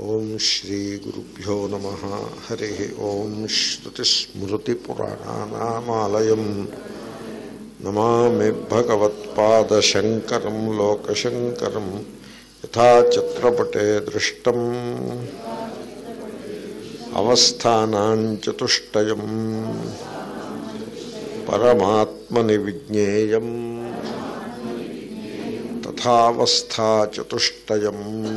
ఓం శ్రీ గురుభ్యో నమ హరి ఓం శ్రుతిస్మృతిపురాణానామాలయం నమామి భగవత్పాదశంకరం లోకశంకరం యథా చిత్రపటే దృష్టం అవస్థానాంచతుష్టయం పరమాత్మని విజ్ఞేయం తథావస్థాచతుష్టయం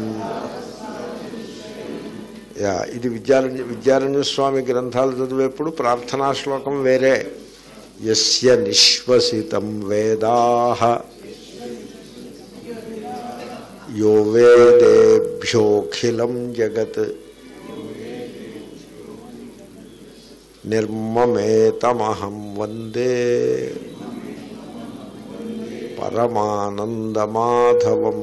యా ఇది విద్యారణ్య విద్యారణ్య స్వామి గ్రంథాలు చదివేప్పుడు ప్రార్థనా శ్లోకం వేరే యస్య నిశ్వసితం వేదాహ యో వేదేభ్యోఖిలం జగత్ నిర్మమేతమహం వందే పరమానందమాధవం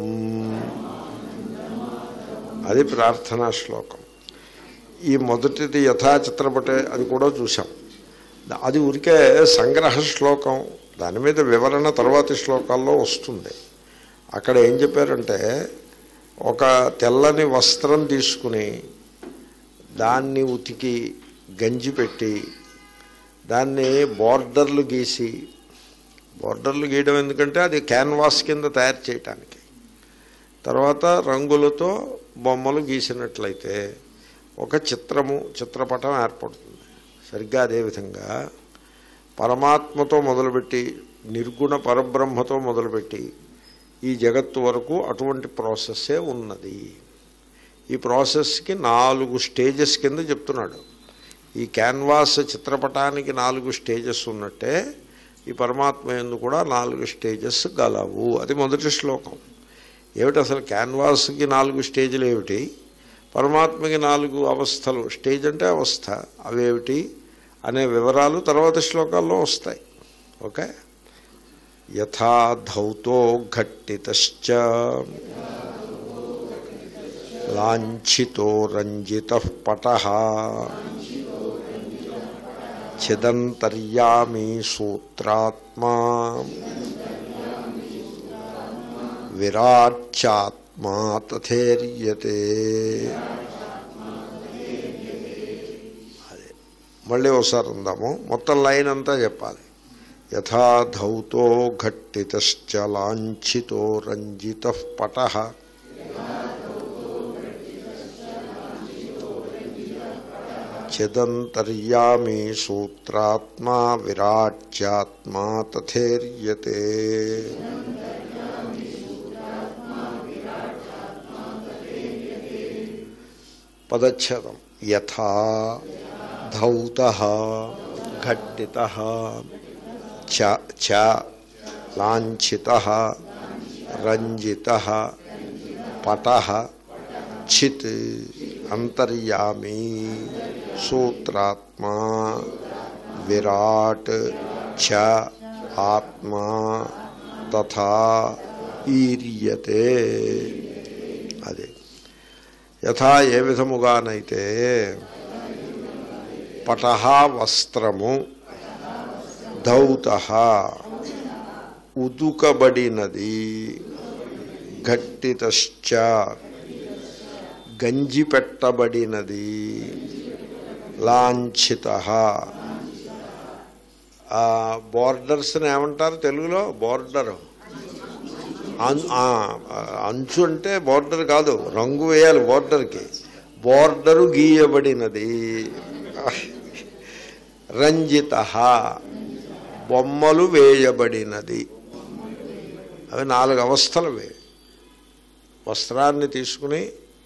అది ప్రార్థనా శ్లోకం ఈ మొదటిది యథాచిత్రపటే అది కూడా చూసాం అది ఊరికే సంగ్రహ శ్లోకం దాని మీద వివరణ తర్వాతి శ్లోకాల్లో వస్తుంది అక్కడ ఏం చెప్పారంటే ఒక తెల్లని వస్త్రం తీసుకుని దాన్ని ఉతికి గంజి పెట్టి దాన్ని బోర్డర్లు గీసి బోర్డర్లు గీయడం ఎందుకంటే అది క్యాన్వాస్ కింద తయారు చేయటానికి తర్వాత రంగులతో బొమ్మలు గీసినట్లయితే ఒక చిత్రము చిత్రపటం ఏర్పడుతుంది సరిగ్గా అదేవిధంగా పరమాత్మతో మొదలుపెట్టి నిర్గుణ పరబ్రహ్మతో మొదలుపెట్టి ఈ జగత్తు వరకు అటువంటి ప్రాసెస్సే ఉన్నది ఈ ప్రాసెస్కి నాలుగు స్టేజెస్ కింద చెప్తున్నాడు ఈ క్యాన్వాస్ చిత్రపటానికి నాలుగు స్టేజెస్ ఉన్నట్టే ఈ పరమాత్మ ఎందు కూడా నాలుగు స్టేజెస్ గలవు అది మొదటి శ్లోకం ఏమిటి అసలు క్యాన్వాస్కి నాలుగు స్టేజ్లు ఏమిటి పరమాత్మకి నాలుగు అవస్థలు స్టేజ్ అంటే అవస్థ అవేమిటి అనే వివరాలు తర్వాత శ్లోకాల్లో వస్తాయి ఓకే యథా ధౌతో ఘట్టితశ్చ లాంఛితో రంజిత పట చిదంతర్యామి సూత్రాత్మా విరాట్చాత్మా తథేర్యతే అదే మళ్ళీ ఒకసారి ఉందాము మొత్తం లైన్ అంతా చెప్పాలి యథా ధౌతో ఘట్టితశ్చ లాంఛితో రంజిత పట చిదంతర్యామి సూత్రాత్మా విరాట్యాత్మా తథేర్యతే పదచ్ఛేదం యథా ధౌత ఘట్టిత చ చ లాంఛిత రంజిత పట చిత్ అంతర్యామి సూత్రాత్మా విరాట్ చ ఆత్మా తథా ఈర్యతే అదే యథా ఏ విధముగానైతే పట వస్త్రము ధౌత ఉదుకబడినది ఘట్టితశ్చ గంజి పెట్టబడినది లాంఛిత బోర్డర్స్ని ఏమంటారు తెలుగులో బోర్డరు అంచు అంటే బోర్డర్ కాదు రంగు వేయాలి బోర్డర్కి బోర్డరు గీయబడినది రంజిత బొమ్మలు వేయబడినది అవి నాలుగు అవస్థలవే వస్త్రాన్ని తీసుకుని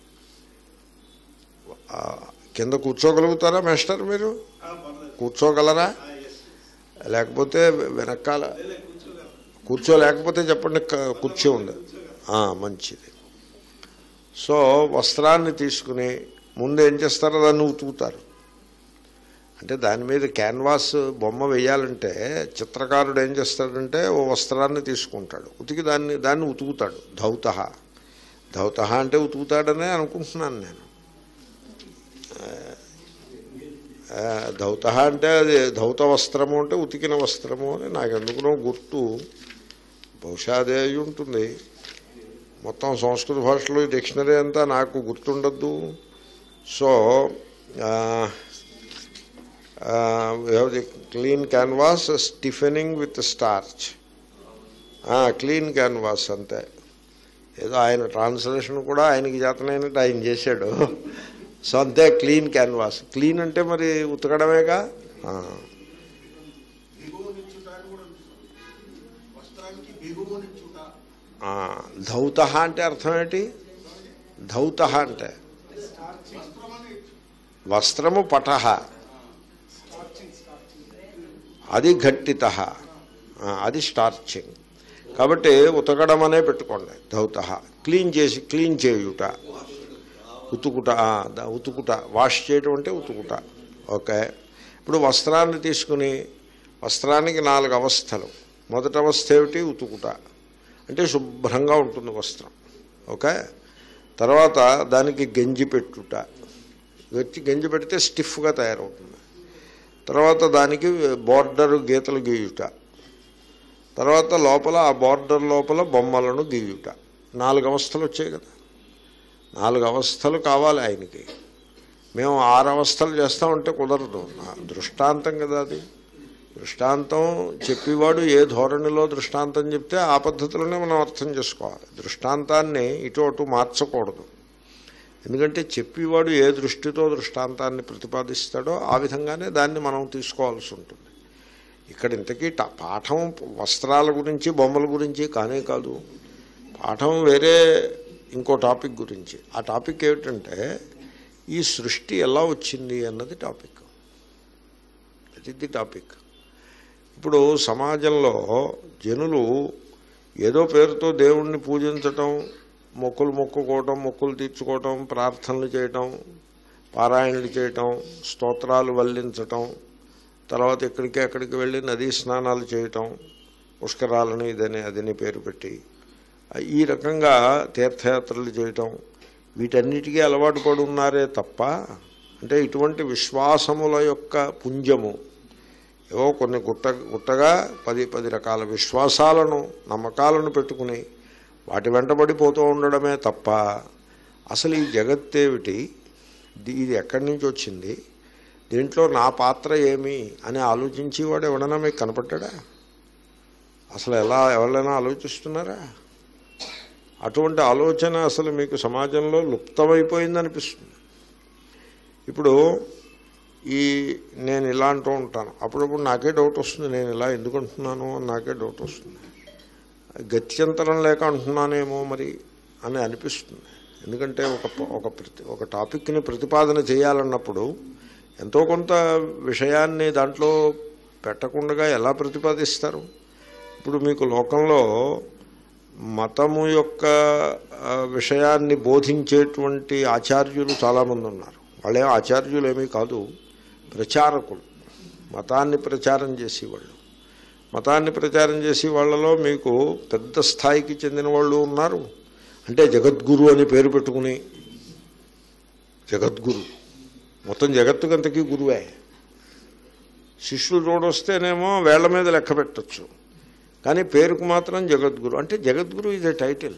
కింద కూర్చోగలుగుతారా మాస్టర్ మీరు కూర్చోగలరా లేకపోతే వెనకాల కూర్చోలేకపోతే చెప్పండి కూర్చో ఉండదు మంచిది సో వస్త్రాన్ని తీసుకుని ముందు ఏం చేస్తారో దాన్ని ఉతుకుతారు అంటే దాని మీద క్యాన్వాస్ బొమ్మ వేయాలంటే చిత్రకారుడు ఏం చేస్తాడంటే ఓ వస్త్రాన్ని తీసుకుంటాడు ఉతికి దాన్ని దాన్ని ఉతుకుతాడు ధౌత ధౌత అంటే ఉతుకుతాడనే అనుకుంటున్నాను నేను ధౌత అంటే అది ధౌత వస్త్రము అంటే ఉతికిన వస్త్రము అని నాకు ఎందుకునో గుర్తు బహుశా అదే అయి ఉంటుంది మొత్తం సంస్కృత భాషలో ఈ డిక్షనరీ అంతా నాకు గుర్తుండద్దు so have the clean canvas stiffening with starch clean canvas అంతే ఏదో ఆయన ట్రాన్స్లేషన్ కూడా ఆయనకి చేతనైనట్టు ఆయన చేశాడు సో అంతే క్లీన్ క్యాన్వాస్ క్లీన్ అంటే మరి ఉతకడమేగా ఆ. బిగువనిచ్చుట అని కూడా ఉంది సార్. వస్త్రానికి బిగువనిచ్చుట ఆ, ధౌత అంటే అర్థం ఏంటి ధౌత అంటే వస్త్రమని వస్త్రము పట అది ఘట్టిత అది స్టార్చింగ్ కాబట్టి ఉతకడం అనే పెట్టుకోండి ధౌత క్లీన్ చేసి క్లీన్ చేయుట ఉతుకుట ఆ, ద- ఉతుకుట వాష్ చేయటం అంటే ఉతుకుట ఓకే ఇప్పుడు వస్త్రాన్ని తీసుకుని వస్త్రానికి నాలుగు అవస్థలు మొదటి అవస్థ ఏమిటి ఉతుకుట అంటే శుభ్రంగా ఉంటుంది వస్త్రం ఓకే తర్వాత దానికి గంజి పెట్టుట వచ్చి గంజి పెడితే స్టిఫ్గా తయారవుతుంది తర్వాత దానికి బార్డర్ గీతలు గీయుట తర్వాత లోపల ఆ బార్డర్ లోపల బొమ్మలను గీయుట నాలుగు అవస్థలు వచ్చాయి కదా నాలుగు అవస్థలు కావాలి ఆయనకి మేము ఆరు అవస్థలు చేస్తామంటే కుదరదు నా దృష్టాంతం కదా అది దృష్టాంతం చెప్పేవాడు ఏ ధోరణిలో దృష్టాంతం చెప్తే ఆ పద్ధతిలోనే మనం అర్థం చేసుకోవాలి దృష్టాంతాన్ని ఇటు అటు మార్చకూడదు ఎందుకంటే చెప్పేవాడు ఏ దృష్టితో దృష్టాంతాన్ని ప్రతిపాదిస్తాడో ఆ విధంగానే దాన్ని మనం తీసుకోవాల్సి ఉంటుంది ఇక్కడ ఇంతకీ ట- పాఠం వస్త్రాల గురించి బొమ్మల గురించి కానే కాదు పాఠం వేరే ఇంకో టాపిక్ గురించి ఆ టాపిక్ ఏమిటంటే ఈ సృష్టి ఎలా వచ్చింది అన్నది topic that is the topic ఇప్పుడు సమాజంలో జనులు ఏదో పేరుతో దేవుణ్ణి పూజించటం మొక్కులు మొక్కుకోవటం మొక్కులు తీర్చుకోవటం ప్రార్థనలు చేయటం పారాయణలు చేయటం స్తోత్రాలు వల్లించటం తర్వాత ఇక్కడికి అక్కడికి వెళ్ళి నదీ స్నానాలు చేయటం పుష్కరాలని ఇదని అదని పేరు పెట్టి ఈ రకంగా తీర్థయాత్రలు చేయటం వీటన్నిటికీ అలవాటు పడి ఉన్నారే తప్ప అంటే ఇటువంటి విశ్వాసముల యొక్క పుంజము ఏవో కొన్ని గుట్ట గుట్టగా పది పది రకాల విశ్వాసాలను నమ్మకాలను పెట్టుకుని వాటి వెంటబడిపోతూ ఉండడమే తప్ప అసలు ఈ జగత్తేమిటి ఇది- ఇది ఎక్కడి నుంచి వచ్చింది దీంట్లో నా పాత్ర ఏమి అని ఆలోచించి వాడు ఎవడన్నా మీకు కనపడ్డా అసలు ఎలా ఎవరైనా ఆలోచిస్తున్నారా అటువంటి ఆలోచన అసలు మీకు సమాజంలో లుప్తమైపోయింది అనిపిస్తుంది ఇప్పుడు ఈ నేను ఇలా అంటూ ఉంటాను అప్పుడప్పుడు నాకే డౌట్ వస్తుంది నేను ఇలా ఎందుకు అంటున్నాను అని నాకే డౌట్ వస్తుంది గత్యంతరం లేక అంటున్నానేమో మరి అని అనిపిస్తుంది ఎందుకంటే ఒక ప- ఒక ప్రతి ఒక టాపిక్ని ప్రతిపాదన చేయాలన్నప్పుడు ఎంతో కొంత విషయాన్ని దాంట్లో పెట్టకుండా ఎలా ప్రతిపాదిస్తారు ఇప్పుడు మీకు లోకంలో మతము యొక్క ఆ, విషయాన్ని బోధించేటువంటి ఆచార్యులు చాలామంది ఉన్నారు వాళ్ళే ఆచార్యులు ఏమీ కాదు ప్రచారకులు మతాన్ని ప్రచారం చేసేవాళ్ళు మతాన్ని ప్రచారం చేసే వాళ్ళలో మీకు పెద్ద స్థాయికి చెందిన వాళ్ళు ఉన్నారు అంటే జగద్గురు అని పేరు పెట్టుకుని జగద్గురు మొత్తం జగత్తుకంతకీ గురువే శిష్యులు చూడొస్తేనేమో వేళ్ల మీద లెక్క పెట్టచ్చు కానీ పేరుకు మాత్రం జగద్గురు అంటే జగద్గురు ఇది టైటిల్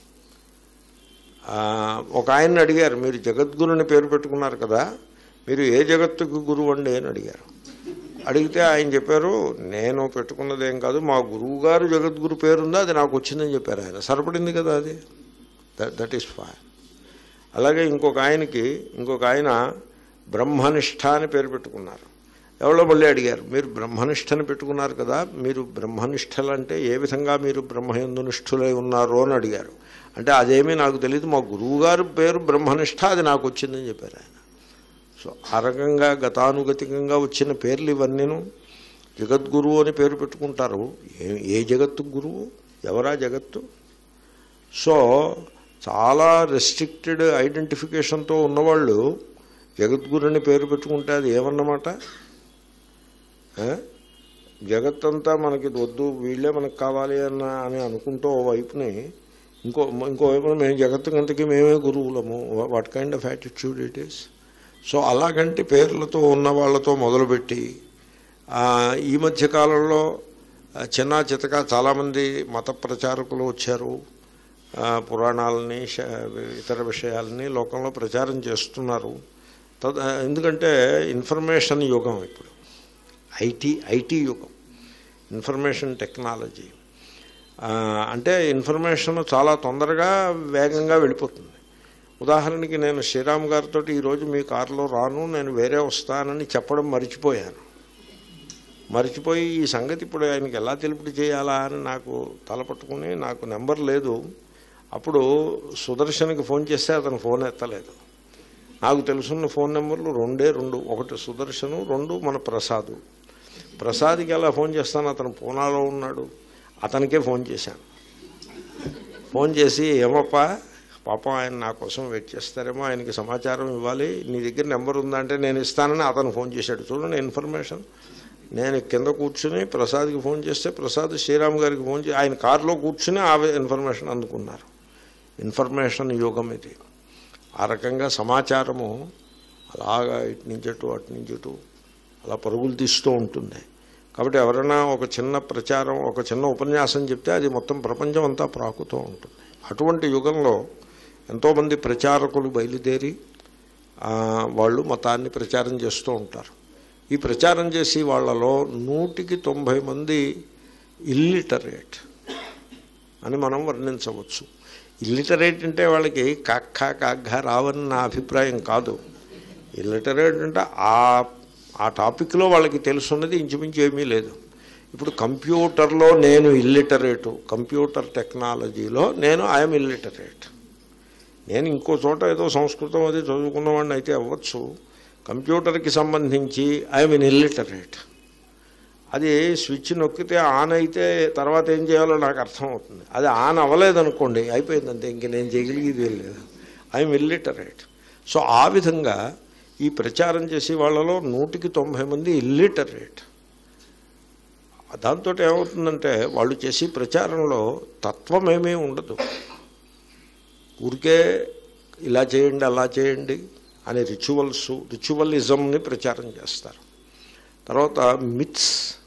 ఆ, ఒక ఆయన్ని అడిగారు మీరు జగద్గురుని పేరు పెట్టుకున్నారు కదా మీరు ఏ జగత్తుకు గురువు అండి అని అడిగారు అడిగితే ఆయన చెప్పారు నేను పెట్టుకున్నదేం కాదు మా గురువు గారు జగద్గురు పేరుందా అది నాకు వచ్చిందని చెప్పారు ఆయన సరిపడింది కదా అది దట్ దట్ ఈస్ ఫైన్ అలాగే ఇంకొక ఆయనకి ఇంకొక ఆయన బ్రహ్మనిష్ట అని పేరు పెట్టుకున్నారు ఎవరో మళ్ళీ అడిగారు మీరు బ్రహ్మనిష్టని పెట్టుకున్నారు కదా మీరు బ్రహ్మనిష్టలు అంటే ఏ విధంగా మీరు బ్రహ్మయందు నిష్ఠులై ఉన్నారు అని అడిగారు అంటే అదేమీ నాకు తెలియదు మా గురువుగారు పేరు బ్రహ్మనిష్ట అది నాకు వచ్చిందని చెప్పారు ఆయన సో ఆ రకంగా గతానుగతికంగా వచ్చిన పేర్లు ఇవన్నీను జగద్గురువు అని పేరు పెట్టుకుంటారు ఏ ఏ జగత్తు గురువు ఎవరా జగత్తు సో చాలా రెస్ట్రిక్టెడ్ ఐడెంటిఫికేషన్తో ఉన్నవాళ్ళు జగద్గురు అని పేరు పెట్టుకుంటే అది ఏమన్నమాట ఆ? జగత్తంతా మనకి వద్దు వీళ్ళే మనకు కావాలి అన్న అని అనుకుంటూ ఓ వైపుని ఇంకో ఇంకో వైపున మేము జగత్తుకంతకి మేమే గురువులము what kind of attitude it is so అలాగంటి పేర్లతో ఉన్న వాళ్ళతో మొదలుపెట్టి ఆ, ఈ మధ్య కాలంలో ఆ, చిన్న చితక చాలామంది మత ప్రచారకులు వచ్చారు ఆ, పురాణాలని శ- ఇతర విషయాలని లోకంలో ప్రచారం చేస్తున్నారు తద్ ఎందుకంటే ఇన్ఫర్మేషన్ యుగం ఇప్పుడు ఐటీ ఐటీ యుగం ఇన్ఫర్మేషన్ టెక్నాలజీ ఆ, అంటే ఇన్ఫర్మేషన్ చాలా తొందరగా వేగంగా వెళ్ళిపోతుంది ఉదాహరణకి నేను శ్రీరామ్ గారితో ఈరోజు మీ కారులో రాను నేను వేరే వస్తానని చెప్పడం మర్చిపోయాను మర్చిపోయి ఈ సంగతి ఇప్పుడు ఆయనకి ఎలా తెలుపుడు చేయాలా అని నాకు తలపట్టుకుని నాకు నెంబర్ లేదు అప్పుడు సుదర్శన్కి ఫోన్ చేస్తే అతను ఫోన్ ఎత్తలేదు నాకు తెలుసున్న ఫోన్ నెంబర్లు రెండే రెండు ఒకటి సుదర్శను రెండు మన ప్రసాదు ప్రసాద్కి ఎలా ఫోన్ చేస్తాను అతను పూనాలో ఉన్నాడు అతనికే ఫోన్ చేశాను ఫోన్ చేసి ఏమప్పా పాపం ఆయన నా కోసం వెయిట్ చేస్తారేమో ఆయనకి సమాచారం ఇవ్వాలి నీ దగ్గర నెంబర్ ఉందంటే నేను ఇస్తానని అతను ఫోన్ చేశాడు చూడండి ఇన్ఫర్మేషన్ నేను కింద కూర్చుని ప్రసాద్కి ఫోన్ చేస్తే ప్రసాద్ శ్రీరామ్ గారికి ఫోన్ చేసి ఆయన కారులో కూర్చుని ఆ ఇన్ఫర్మేషన్ అందుకున్నారు ఇన్ఫర్మేషన్ యుగం ఇది ఆ రకంగా సమాచారము అలాగా ఇటు నుంచి అటు అటు నుంచి ఇటు అలా పరుగులు తీస్తూ ఉంటుంది కాబట్టి ఎవరైనా ఒక చిన్న ప్రచారం ఒక చిన్న ఉపన్యాసం చెప్తే అది మొత్తం ప్రపంచం అంతా ప్రాకుతూ ఉంటుంది అటువంటి యుగంలో ఎంతోమంది ప్రచారకులు బయలుదేరి ఆ, వాళ్ళు మతాన్ని ప్రచారం చేస్తూ ఉంటారు ఈ ప్రచారం చేసి వాళ్ళలో నూటికి తొంభై మంది ఇల్లిటరేట్ అని మనం వర్ణించవచ్చు ఇల్లిటరేట్ అంటే వాళ్ళకి కక్క కగ్గ రావని నా అభిప్రాయం కాదు ఇల్లిటరేట్ అంటే ఆ ఆ టాపిక్లో వాళ్ళకి తెలుసున్నది ఇంచుమించు ఏమీ లేదు ఇప్పుడు కంప్యూటర్లో నేను ఇల్లిటరేటు కంప్యూటర్ టెక్నాలజీలో నేను ఐఎమ్ ఇల్లిటరేట్ నేను ఇంకో చోట ఏదో సంస్కృతం అది చదువుకున్నవాడిని అయితే అవ్వచ్చు కంప్యూటర్కి సంబంధించి ఐఎమ్ ఇన్ ఇల్లిటరేట్ అది స్విచ్ నొక్కితే ఆన్ అయితే తర్వాత ఏం చేయాలో నాకు అర్థమవుతుంది అది ఆన్ అవ్వలేదనుకోండి అయిపోయింది అంతే ఇంక నేను చేయగలిగేది ఏం లేదు ఐఎమ్ ఇల్లిటరేట్ సో ఆ విధంగా ఈ ప్రచారం చేసే వాళ్ళలో నూటికి తొంభై మంది ఇల్లిటరేట్ దాంతో ఏమవుతుందంటే వాళ్ళు చేసే ప్రచారంలో తత్వం ఏమీ ఉండదు ఊరికే ఇలా చేయండి అలా చేయండి అనే రిచువల్స్ రిచువలిజంని ప్రచారం చేస్తారు తర్వాత మిత్స్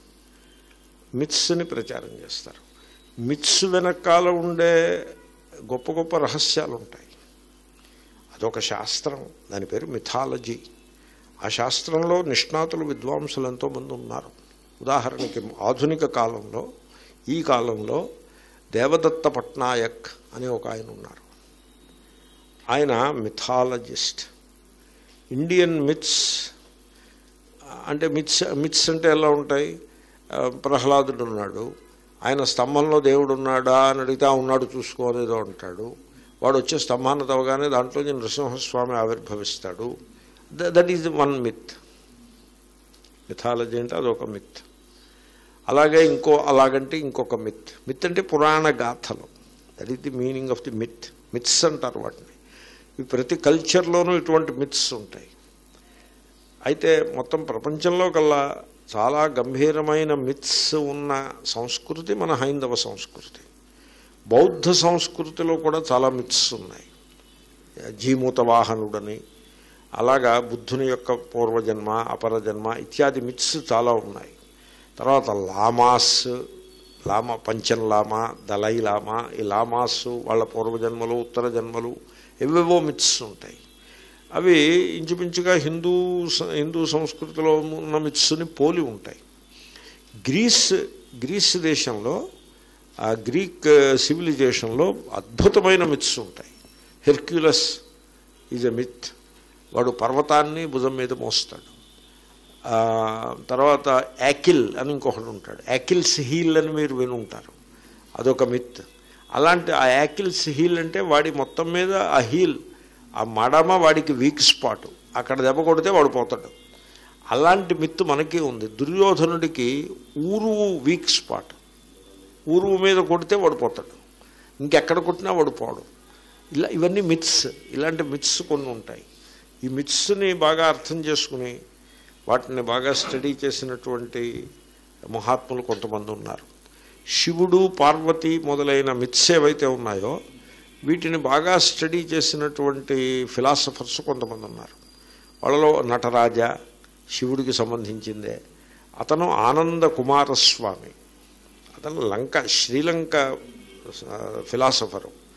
మిత్స్ని ప్రచారం చేస్తారు మిత్స్ వెనకాల ఉండే గొప్ప గొప్ప రహస్యాలు ఉంటాయి అదొక శాస్త్రం దాని పేరు మిథాలజీ ఆ శాస్త్రంలో నిష్ణాతులు విద్వాంసులు ఎంతోమంది ఉన్నారు ఉదాహరణకి ఆధునిక కాలంలో ఈ కాలంలో దేవదత్త పట్నాయక్ అని ఒక ఆయన ఉన్నారు ఆయన మిథాలజిస్ట్ ఇండియన్ మిత్స్ అంటే మిత్స్ మిత్స్ అంటే ఎలా ఉంటాయి ఆ, ప్రహ్లాదుడు ఉన్నాడు ఆయన స్తంభంలో దేవుడు ఉన్నాడా అని అడిగితే "ఆ, ఉన్నాడు చూసుకోనేదో అంటాడు వాడు వచ్చే స్తంభాన్ని తవ్వగానే దాంట్లో నృసింహస్వామి ఆవిర్భవిస్తాడు that is one myth mythology అంటే అదొక మిత్ అలాగే ఇంకో అలాగంటే ఇంకొక మిత్ మిత్ అంటే పురాణ గాథలు that is the meaning of the myth myths అంటారు వాటిని ఈ ప్రతి కల్చర్లోనూ ఇటువంటి మిత్స్ ఉంటాయి అయితే మొత్తం ప్రపంచంలో కల్లా చాలా గంభీరమైన మిత్స్ ఉన్న సంస్కృతి మన హైందవ సంస్కృతి బౌద్ధ సంస్కృతిలో కూడా చాలా మిత్స్ ఉన్నాయి జీమూత వాహనుడని అలాగా బుద్ధుని యొక్క పూర్వజన్మ అపరజన్మ ఇత్యాది మిత్స్ చాలా ఉన్నాయి తర్వాత లామాస్ లామా పంచన్ లామా దలై లామా ఈ లామాస్ వాళ్ళ పూర్వజన్మలు ఉత్తర జన్మలు ఎవేవో మిత్స్ ఉంటాయి అవి ఇంచుమించుగా హిందూ స- హిందూ సంస్కృతిలో ఉన్న మిత్స్ని పోలి ఉంటాయి గ్రీస్ గ్రీస్ దేశంలో ఆ గ్రీక్ సివిలైజేషన్లో అద్భుతమైన మిత్స్ ఉంటాయి హెర్క్యులస్ ఈజ్ ఎ మిత్ వాడు పర్వతాన్ని భుజం మీద మోస్తాడు ఆ, తర్వాత యాకిల్ అని ఇంకొకడు ఉంటాడు యాకిల్స్ హీల్ అని మీరు విని ఉంటారు అదొక మిత్ అలాంటి ఆ యాకిల్స్ హీల్ అంటే వాడి మొత్తం మీద ఆ హీల్ ఆ మడమ వాడికి వీక్ స్పాట్ అక్కడ దెబ్బ కొడితే వాడు పోతాడు అలాంటి మిత్తు మనకి ఉంది దుర్యోధనుడికి ఊరువు వీక్ స్పాట్ ఊరువు మీద కొడితే వాడు పోతాడు ఇంకెక్కడ కొట్టినా వాడు పోడు ఇలా ఇవన్నీ మిత్స్ ఇలాంటి మిత్స్ కొన్ని ఉంటాయి ఈ మిత్స్ని బాగా అర్థం చేసుకుని వాటిని బాగా స్టడీ చేసినటువంటి మహాత్ములు కొంతమంది ఉన్నారు శివుడు పార్వతి మొదలైన మిత్స్ ఏవైతే ఉన్నాయో వీటిని బాగా స్టడీ చేసినటువంటి ఫిలాసఫర్స్ కొంతమంది ఉన్నారు వాళ్ళలో నటరాజ శివుడికి సంబంధించిందే అతను ఆనంద కుమారస్వామి అతను లంక శ్రీలంక ఆ, ఫిలాసఫరు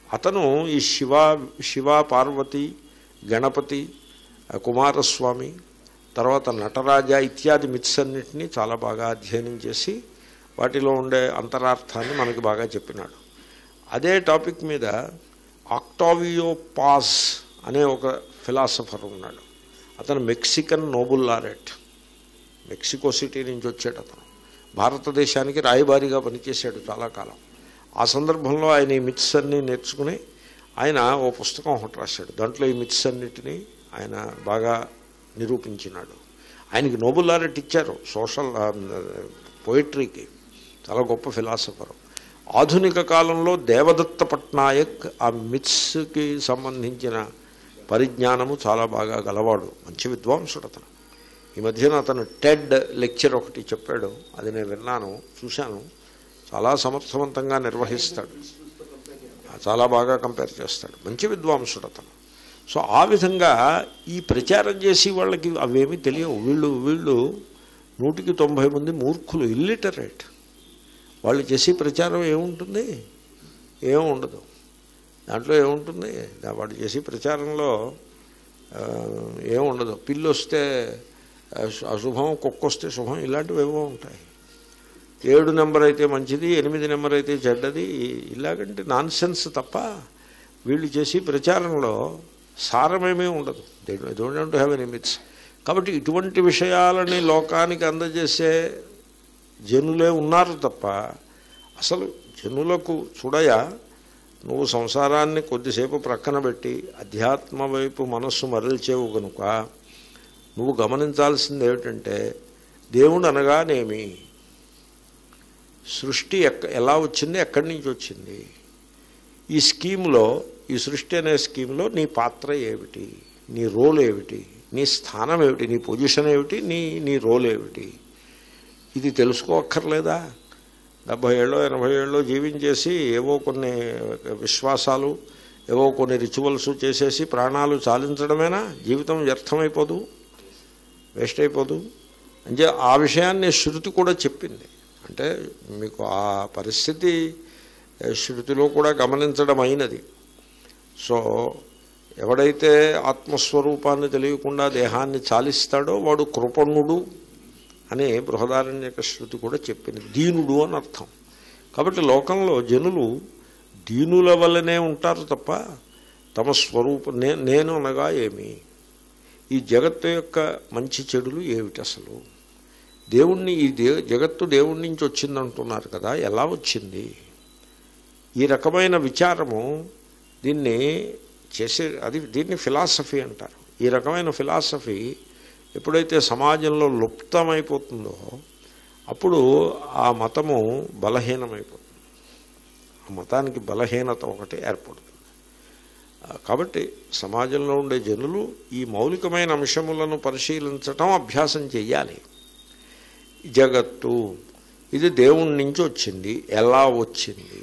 అతను ఈ శివ శివ పార్వతి గణపతి ఆ, కుమారస్వామి తర్వాత నటరాజ ఇత్యాది మిత్స్ అన్నింటినీ చాలా బాగా అధ్యయనం చేసి వాటిలో ఉండే అంతరార్థాన్ని మనకి బాగా చెప్పినాడు అదే టాపిక్ మీద ఆక్టావియో పాస్ అనే ఒక ఫిలాసఫర్ ఉన్నాడు అతను Mexican Nobel laureate Mexico City నుంచి వచ్చాడు అతను భారతదేశానికి రాయబారిగా పనిచేశాడు చాలా కాలం ఆ సందర్భంలో ఆయన ఈ మిత్స్ అన్నీ నేర్చుకుని ఆయన ఓ పుస్తకం ఒకటి రాశాడు దాంట్లో ఈ మిత్స్ అన్నిటినీ ఆయన బాగా నిరూపించినాడు ఆయనకి నోబుల్ లారెట్ ఇచ్చారు సోషల్ పోయిట్రీకి చాలా గొప్ప ఫిలాసఫర్ ఆధునిక కాలంలో దేవదత్త పట్నాయక్ ఆ మిత్స్కి సంబంధించిన పరిజ్ఞానము చాలా బాగా గలవాడు మంచి విద్వాంసుడు అతను ఈ మధ్యన అతను టెడ్ లెక్చర్ ఒకటి చెప్పాడు అది నేను విన్నాను చూశాను చాలా సమర్థవంతంగా నిర్వహిస్తాడు చాలా బాగా కంపేర్ చేస్తాడు మంచి విద్వాంసుడు అతను సో ఆ విధంగా ఈ ప్రచారం చేసి వాళ్ళకి అవేమీ తెలియవు వీళ్ళు వీళ్ళు నూటికి తొంభై మంది మూర్ఖులు ఇల్లిటరేట్ వాళ్ళు చేసే ప్రచారం ఏముంటుంది ఏం ఉండదు దాంట్లో ఏముంటుంది దా- వాడు చేసే ప్రచారంలో ఆ, ఏం ఉండదు పిల్లి వస్తే ఆ, అశుభం కుక్క వస్తే శుభం ఇలాంటివి ఏవో ఉంటాయి ఏడు నెంబర్ అయితే మంచిది ఎనిమిది నెంబర్ అయితే చెడ్డది ఇలాగంటే నాన్ సెన్స్ తప్ప వీళ్ళు చేసి ప్రచారంలో సారమేమీ ఉండదు they don't have any myths కాబట్టి ఇటువంటి విషయాలని లోకానికి అందజేసే జనులే ఉన్నారు తప్ప అసలు జనులకు చూడయా నువ్వు సంసారాన్ని కొద్దిసేపు ప్రక్కన పెట్టి అధ్యాత్మ వైపు మనస్సు మరల్చేవు కనుక నువ్వు గమనించాల్సింది ఏమిటంటే దేవుడు అనగానేమి సృష్టి ఎక్క ఎలా వచ్చింది ఎక్కడి నుంచి వచ్చింది ఈ స్కీమ్లో ఈ సృష్టి అనే స్కీమ్లో నీ పాత్ర ఏమిటి నీ రోల్ ఏమిటి నీ స్థానం ఏమిటి నీ పొజిషన్ ఏమిటి నీ నీ రోల్ ఏమిటి ఇది తెలుసుకోక్కర్లేదా డెబ్భై ఏళ్ళు ఎనభై ఏళ్ళు జీవించేసి ఏవో కొన్ని విశ్వాసాలు ఏవో కొన్ని రిచువల్స్ చేసేసి ప్రాణాలు చాలించడమేనా జీవితం వ్యర్థమైపోదు వేస్ట్ అయిపోదు అంటే ఆ విషయాన్ని శృతి కూడా చెప్పింది అంటే మీకు ఆ పరిస్థితి ఏ, శృతిలో కూడా గమనించడం అయినది సో ఎవడైతే ఆత్మస్వరూపాన్ని తెలియకుండా దేహాన్ని చాలిస్తాడో వాడు కృపణుడు అని బృహదారణ్యక శృతి కూడా చెప్పింది దీనుడు అని అర్థం కాబట్టి లోకంలో జనులు దీనుల వల్లనే ఉంటారు తప్ప తమ స్వరూపం నే నేను అనగా ఏమి ఈ జగత్తు యొక్క మంచి చెడులు ఏమిటి అసలు దేవుణ్ణి ఈ దే జగత్తు దేవుడి నుంచి వచ్చిందంటున్నారు కదా ఎలా వచ్చింది ఈ రకమైన విచారము దీన్ని చేసే అది దీన్ని ఫిలాసఫీ అంటారు ఈ రకమైన ఫిలాసఫీ ఎప్పుడైతే సమాజంలో లుప్తమైపోతుందో అప్పుడు ఆ మతము బలహీనమైపోతుంది ఆ మతానికి బలహీనత ఒకటి ఏర్పడుతుంది ఆ, కాబట్టి సమాజంలో ఉండే జనులు ఈ మౌలికమైన అంశములను పరిశీలించటం అభ్యాసం చెయ్యాలి జగత్తు ఇది దేవుడి నుంచి వచ్చింది ఎలా వచ్చింది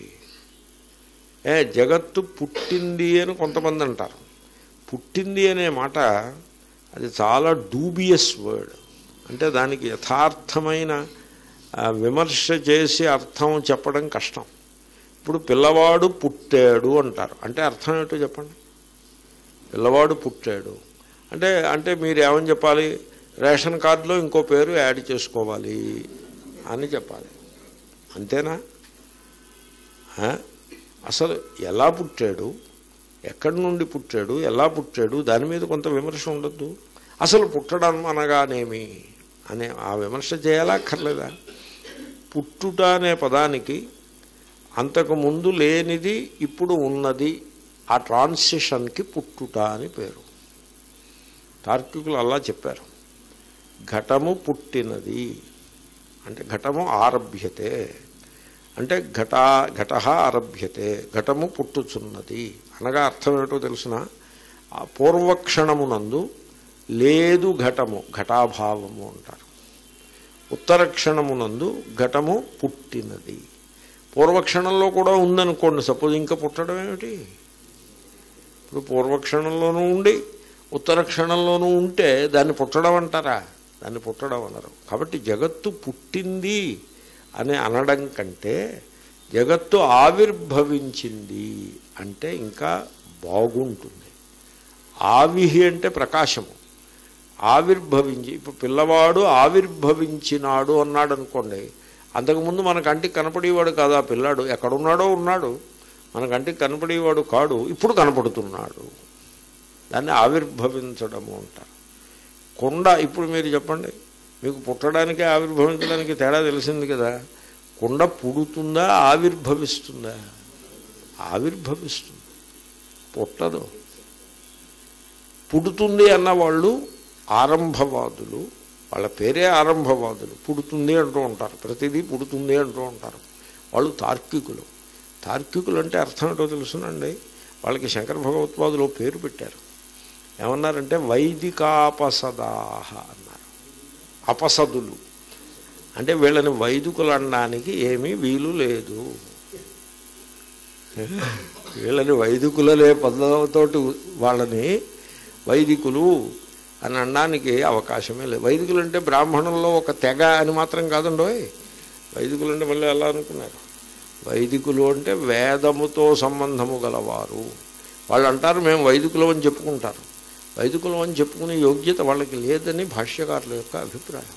ఏ జగత్తు పుట్టింది అని కొంతమంది అంటారు పుట్టింది అనే మాట అది చాలా డూబియస్ వర్డ్ అంటే దానికి యథార్థమైన ఆ, విమర్శ చేసి అర్థం చెప్పడం కష్టం ఇప్పుడు పిల్లవాడు పుట్టాడు అంటారు అంటే అర్థం ఏంటో చెప్పండి పిల్లవాడు పుట్టాడు అంటే అంటే మీరు ఏమని చెప్పాలి రేషన్ కార్డులో ఇంకో పేరు యాడ్ చేసుకోవాలి అని చెప్పాలి అంతేనా ఆ? అసలు ఎలా పుట్టాడు ఎక్కడి నుండి పుట్టాడు ఎలా పుట్టాడు దాని మీద కొంత విమర్శ ఉండద్దు అసలు పుట్టడం అనగానేమి అనే ఆ విమర్శ చేయాలా అక్కర్లేదా పుట్టుట అనే పదానికి అంతకు ముందు లేనిది ఇప్పుడు ఉన్నది ఆ ట్రాన్సిషన్కి పుట్టుట అని పేరు తార్కికులు అలా చెప్పారు ఘటము పుట్టినది అంటే ఘటము ఆరభ్యతే అంటే ఘట ఘట ఆరభ్యతే ఘటము పుట్టుచున్నది అనగా అర్థం ఏమిటో తెలిసిన ఆ పూర్వక్షణమునందు లేదు ఘటము ఘటాభావము అంటారు ఉత్తర క్షణమునందు ఘటము పుట్టినది పూర్వక్షణంలో కూడా ఉందనుకోండి సపోజ్ ఇంకా పుట్టడం ఏమిటి ఇప్పుడు పూర్వక్షణంలోనూ ఉండి ఉత్తర క్షణంలోనూ ఉంటే దాన్ని పుట్టడం అంటారా దాన్ని పుట్టడం అనరు కాబట్టి జగత్తు పుట్టింది అని అనడం కంటే జగత్తు ఆవిర్భవించింది అంటే ఇంకా బాగుంటుంది ఆవిహి అంటే ప్రకాశము ఆవిర్భవించి ఇప్పుడు పిల్లవాడు ఆవిర్భవించినాడు అన్నాడు అనుకోండి అంతకుముందు మన కంటికి కనపడేవాడు కాదు ఆ పిల్లాడు ఎక్కడున్నాడో ఉన్నాడు మన కంటికి కనపడేవాడు కాడు ఇప్పుడు కనపడుతున్నాడు దాన్ని ఆవిర్భవించడము అంటారు కొండ ఇప్పుడు మీరు చెప్పండి మీకు పుట్టడానికి ఆవిర్భవించడానికి తేడా తెలిసింది కదా కుండ పుడుతుందా ఆవిర్భవిస్తుందా ఆవిర్భవిస్తుంది పుట్టదు పుడుతుంది అన్న వాళ్ళు ఆరంభవాదులు వాళ్ళ పేరే ఆరంభవాదులు పుడుతుంది అంటూ ఉంటారు ప్రతిదీ పుడుతుంది అంటూ ఉంటారు వాళ్ళు తార్కికులు తార్కికులు అంటే అర్థం ఏంటో తెలుసునండి వాళ్ళకి శంకర భగవత్వాదులు ఓ పేరు పెట్టారు ఏమన్నారంటే వైదికాపసదాహ అన్నారు అపసదులు అంటే వీళ్ళని వైదికులు అనడానికి ఏమీ వీలు లేదు వీళ్ళని వైదికులనే పద్ధతితోటి వాళ్ళని వైదికులు అని అనడానికి అవకాశమే లేదు వైదికులు అంటే బ్రాహ్మణుల్లో ఒక తెగ అని మాత్రం కాదండోయ్ వైదికులు అంటే మళ్ళీ ఎలా అనుకున్నారు వైదికులు అంటే వేదముతో సంబంధము గలవారు వాళ్ళు అంటారు మేము వైదికులం అని చెప్పుకుంటారు వైదికులం అని చెప్పుకునే యోగ్యత వాళ్ళకి లేదని భాష్యకారుల యొక్క అభిప్రాయం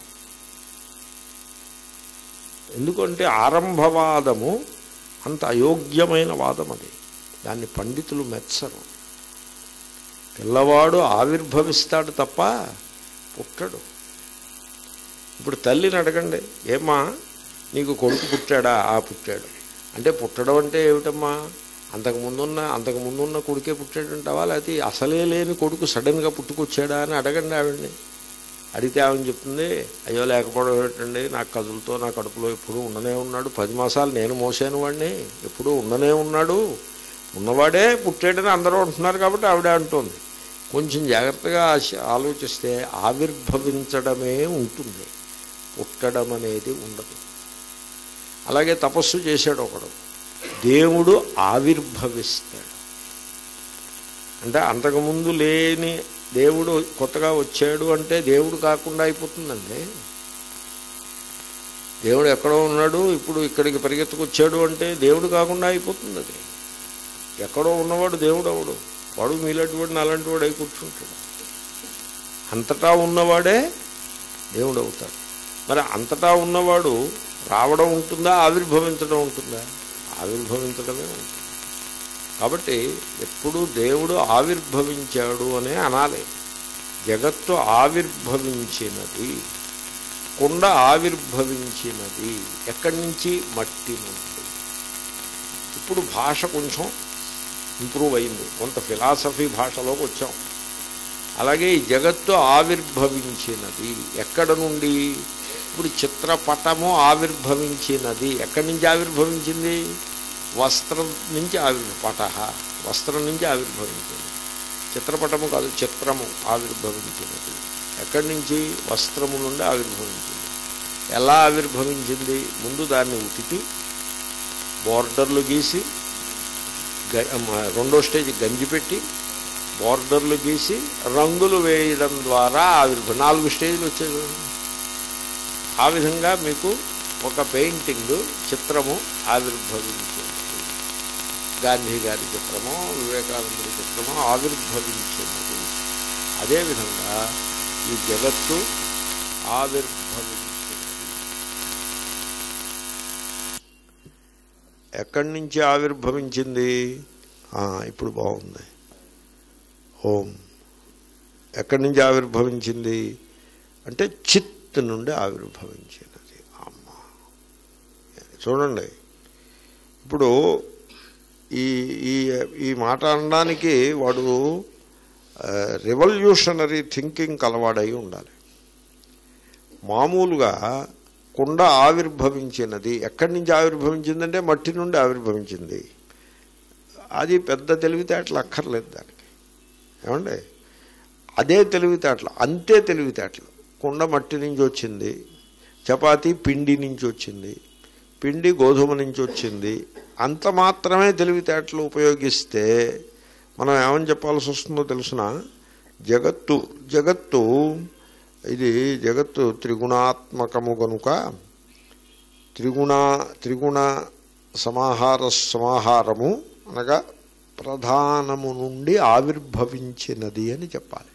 ఎందుకంటే ఆరంభవాదము అంత అయోగ్యమైన వాదం అది దాన్ని పండితులు మెచ్చరు పిల్లవాడు ఆవిర్భవిస్తాడు తప్ప పుట్టడు ఇప్పుడు తల్లిని అడగండి ఏమ్మా నీకు కొడుకు పుట్టాడా ఆ పుట్టాడు అంటే పుట్టడం అంటే ఏమిటమ్మా అంతకుముందున్న అంతకుముందున్న కొడుకే పుట్టాడంటావా లేకపోతే అసలే లేని కొడుకు సడన్గా పుట్టుకొచ్చాడా అని అడగండి ఆవిడ్ని అడిగితే ఆమె చెప్తుంది అయ్యో లేకపోవడం ఏమిటండి నాకు కదులతో నా కడుపులో ఎప్పుడూ ఉండనే ఉన్నాడు పది మాసాలు నేను మోసాను వాడిని ఎప్పుడూ ఉండనే ఉన్నాడు ఉన్నవాడే పుట్టాడని అందరూ అంటున్నారు కాబట్టి ఆవిడ అంటుంది కొంచెం జాగ్రత్తగా ఆశ- ఆలోచిస్తే ఆవిర్భవించడమే ఉంటుంది పుట్టడం అనేది ఉండదు అలాగే తపస్సు చేశాడు ఒకడు దేవుడు ఆవిర్భవిస్తాడు అంటే అంతకుముందు లేని దేవుడు కొత్తగా వచ్చాడు అంటే దేవుడు కాకుండా అయిపోతుందండి దేవుడు ఎక్కడో ఉన్నాడు ఇప్పుడు ఇక్కడికి పరిగెత్తుకొచ్చాడు అంటే దేవుడు కాకుండా అయిపోతుంది అది ఎక్కడో ఉన్నవాడు దేవుడు అవడు వాడు మీలాంటి వాడిని అలాంటి వాడు అయి కూర్చుంటాడు అంతటా ఉన్నవాడే దేవుడు అవుతాడు మరి అంతటా ఉన్నవాడు రావడం ఉంటుందా ఆవిర్భవించడం ఉంటుందా ఆవిర్భవించడమే ఉంటుంది కాబట్టి ఎప్పుడు దేవుడు ఆవిర్భవించాడు అనే అనాలి జగత్తు ఆవిర్భవించినది కుండ ఆవిర్భవించినది ఎక్కడి నుంచి మట్టి నుండి ఇప్పుడు భాష కొంచెం ఇంప్రూవ్ అయింది కొంత ఫిలాసఫీ భాషలోకి వచ్చాం అలాగే ఈ జగత్తు ఆవిర్భవించినది ఎక్కడ నుండి ఇప్పుడు చిత్రపటము ఆవిర్భవించినది ఎక్కడి నుంచి ఆవిర్భవించింది వస్త్రం నుంచి ఆవిర్ పట వస్త్రం నుంచి ఆవిర్భవించింది చిత్రపటము కాదు చిత్రము ఆవిర్భవించినది ఎక్కడి నుంచి వస్త్రము నుండి ఆవిర్భవించింది ఎలా ఆవిర్భవించింది ముందు దాన్ని ఉతికి బోర్డర్లు గీసి గ- మ- రెండో స్టేజ్ గంజి పెట్టి బోర్డర్లు గీసి రంగులు వేయడం ద్వారా ఆవిర్భ నాలుగు స్టేజ్లు వచ్చాయి చూడండి. ఆ విధంగా మీకు ఒక పెయింటింగ్ చిత్రము ఆవిర్భవించింది గాంధీ గారి చిత్రమో వివేకానందుడి చిత్రమో ఆవిర్భవించినది అదేవిధంగా ఈ జగత్తు ఆవిర్భవించినది ఎక్కడి నుంచి ఆవిర్భవించింది ఆ, ఇప్పుడు బాగుంది ఓం ఎక్కడి నుంచి ఆవిర్భవించింది అంటే చిత్ నుండి ఆవిర్భవించినది అమ్మ చూడండి ఇప్పుడు ఈ ఈ ఈ మాట అనడానికి వాడు రెవల్యూషనరీ థింకింగ్ కలవాడై ఉండాలి మామూలుగా కుండ ఆవిర్భవించినది ఎక్కడి నుంచి ఆవిర్భవించిందంటే మట్టి నుండి ఆవిర్భవించింది అది పెద్ద తెలివితేటలు అక్కర్లేదు దానికి ఏమండి అదే తెలివితేటలు అంతే తెలివితేటలు కుండ మట్టి నుంచి వచ్చింది చపాతీ పిండి నుంచి వచ్చింది పిండి గోధుమ నుంచి వచ్చింది అంత మాత్రమే తెలివితేటలు ఉపయోగిస్తే మనం ఏమని చెప్పాల్సి వస్తుందో తెలుసిన జగత్తు జగత్తు ఇది జగత్తు త్రిగుణాత్మకము గనుక త్రిగుణ త్రిగుణ సమాహార సమాహారము అనగా ప్రధానము నుండి ఆవిర్భవించినది అని చెప్పాలి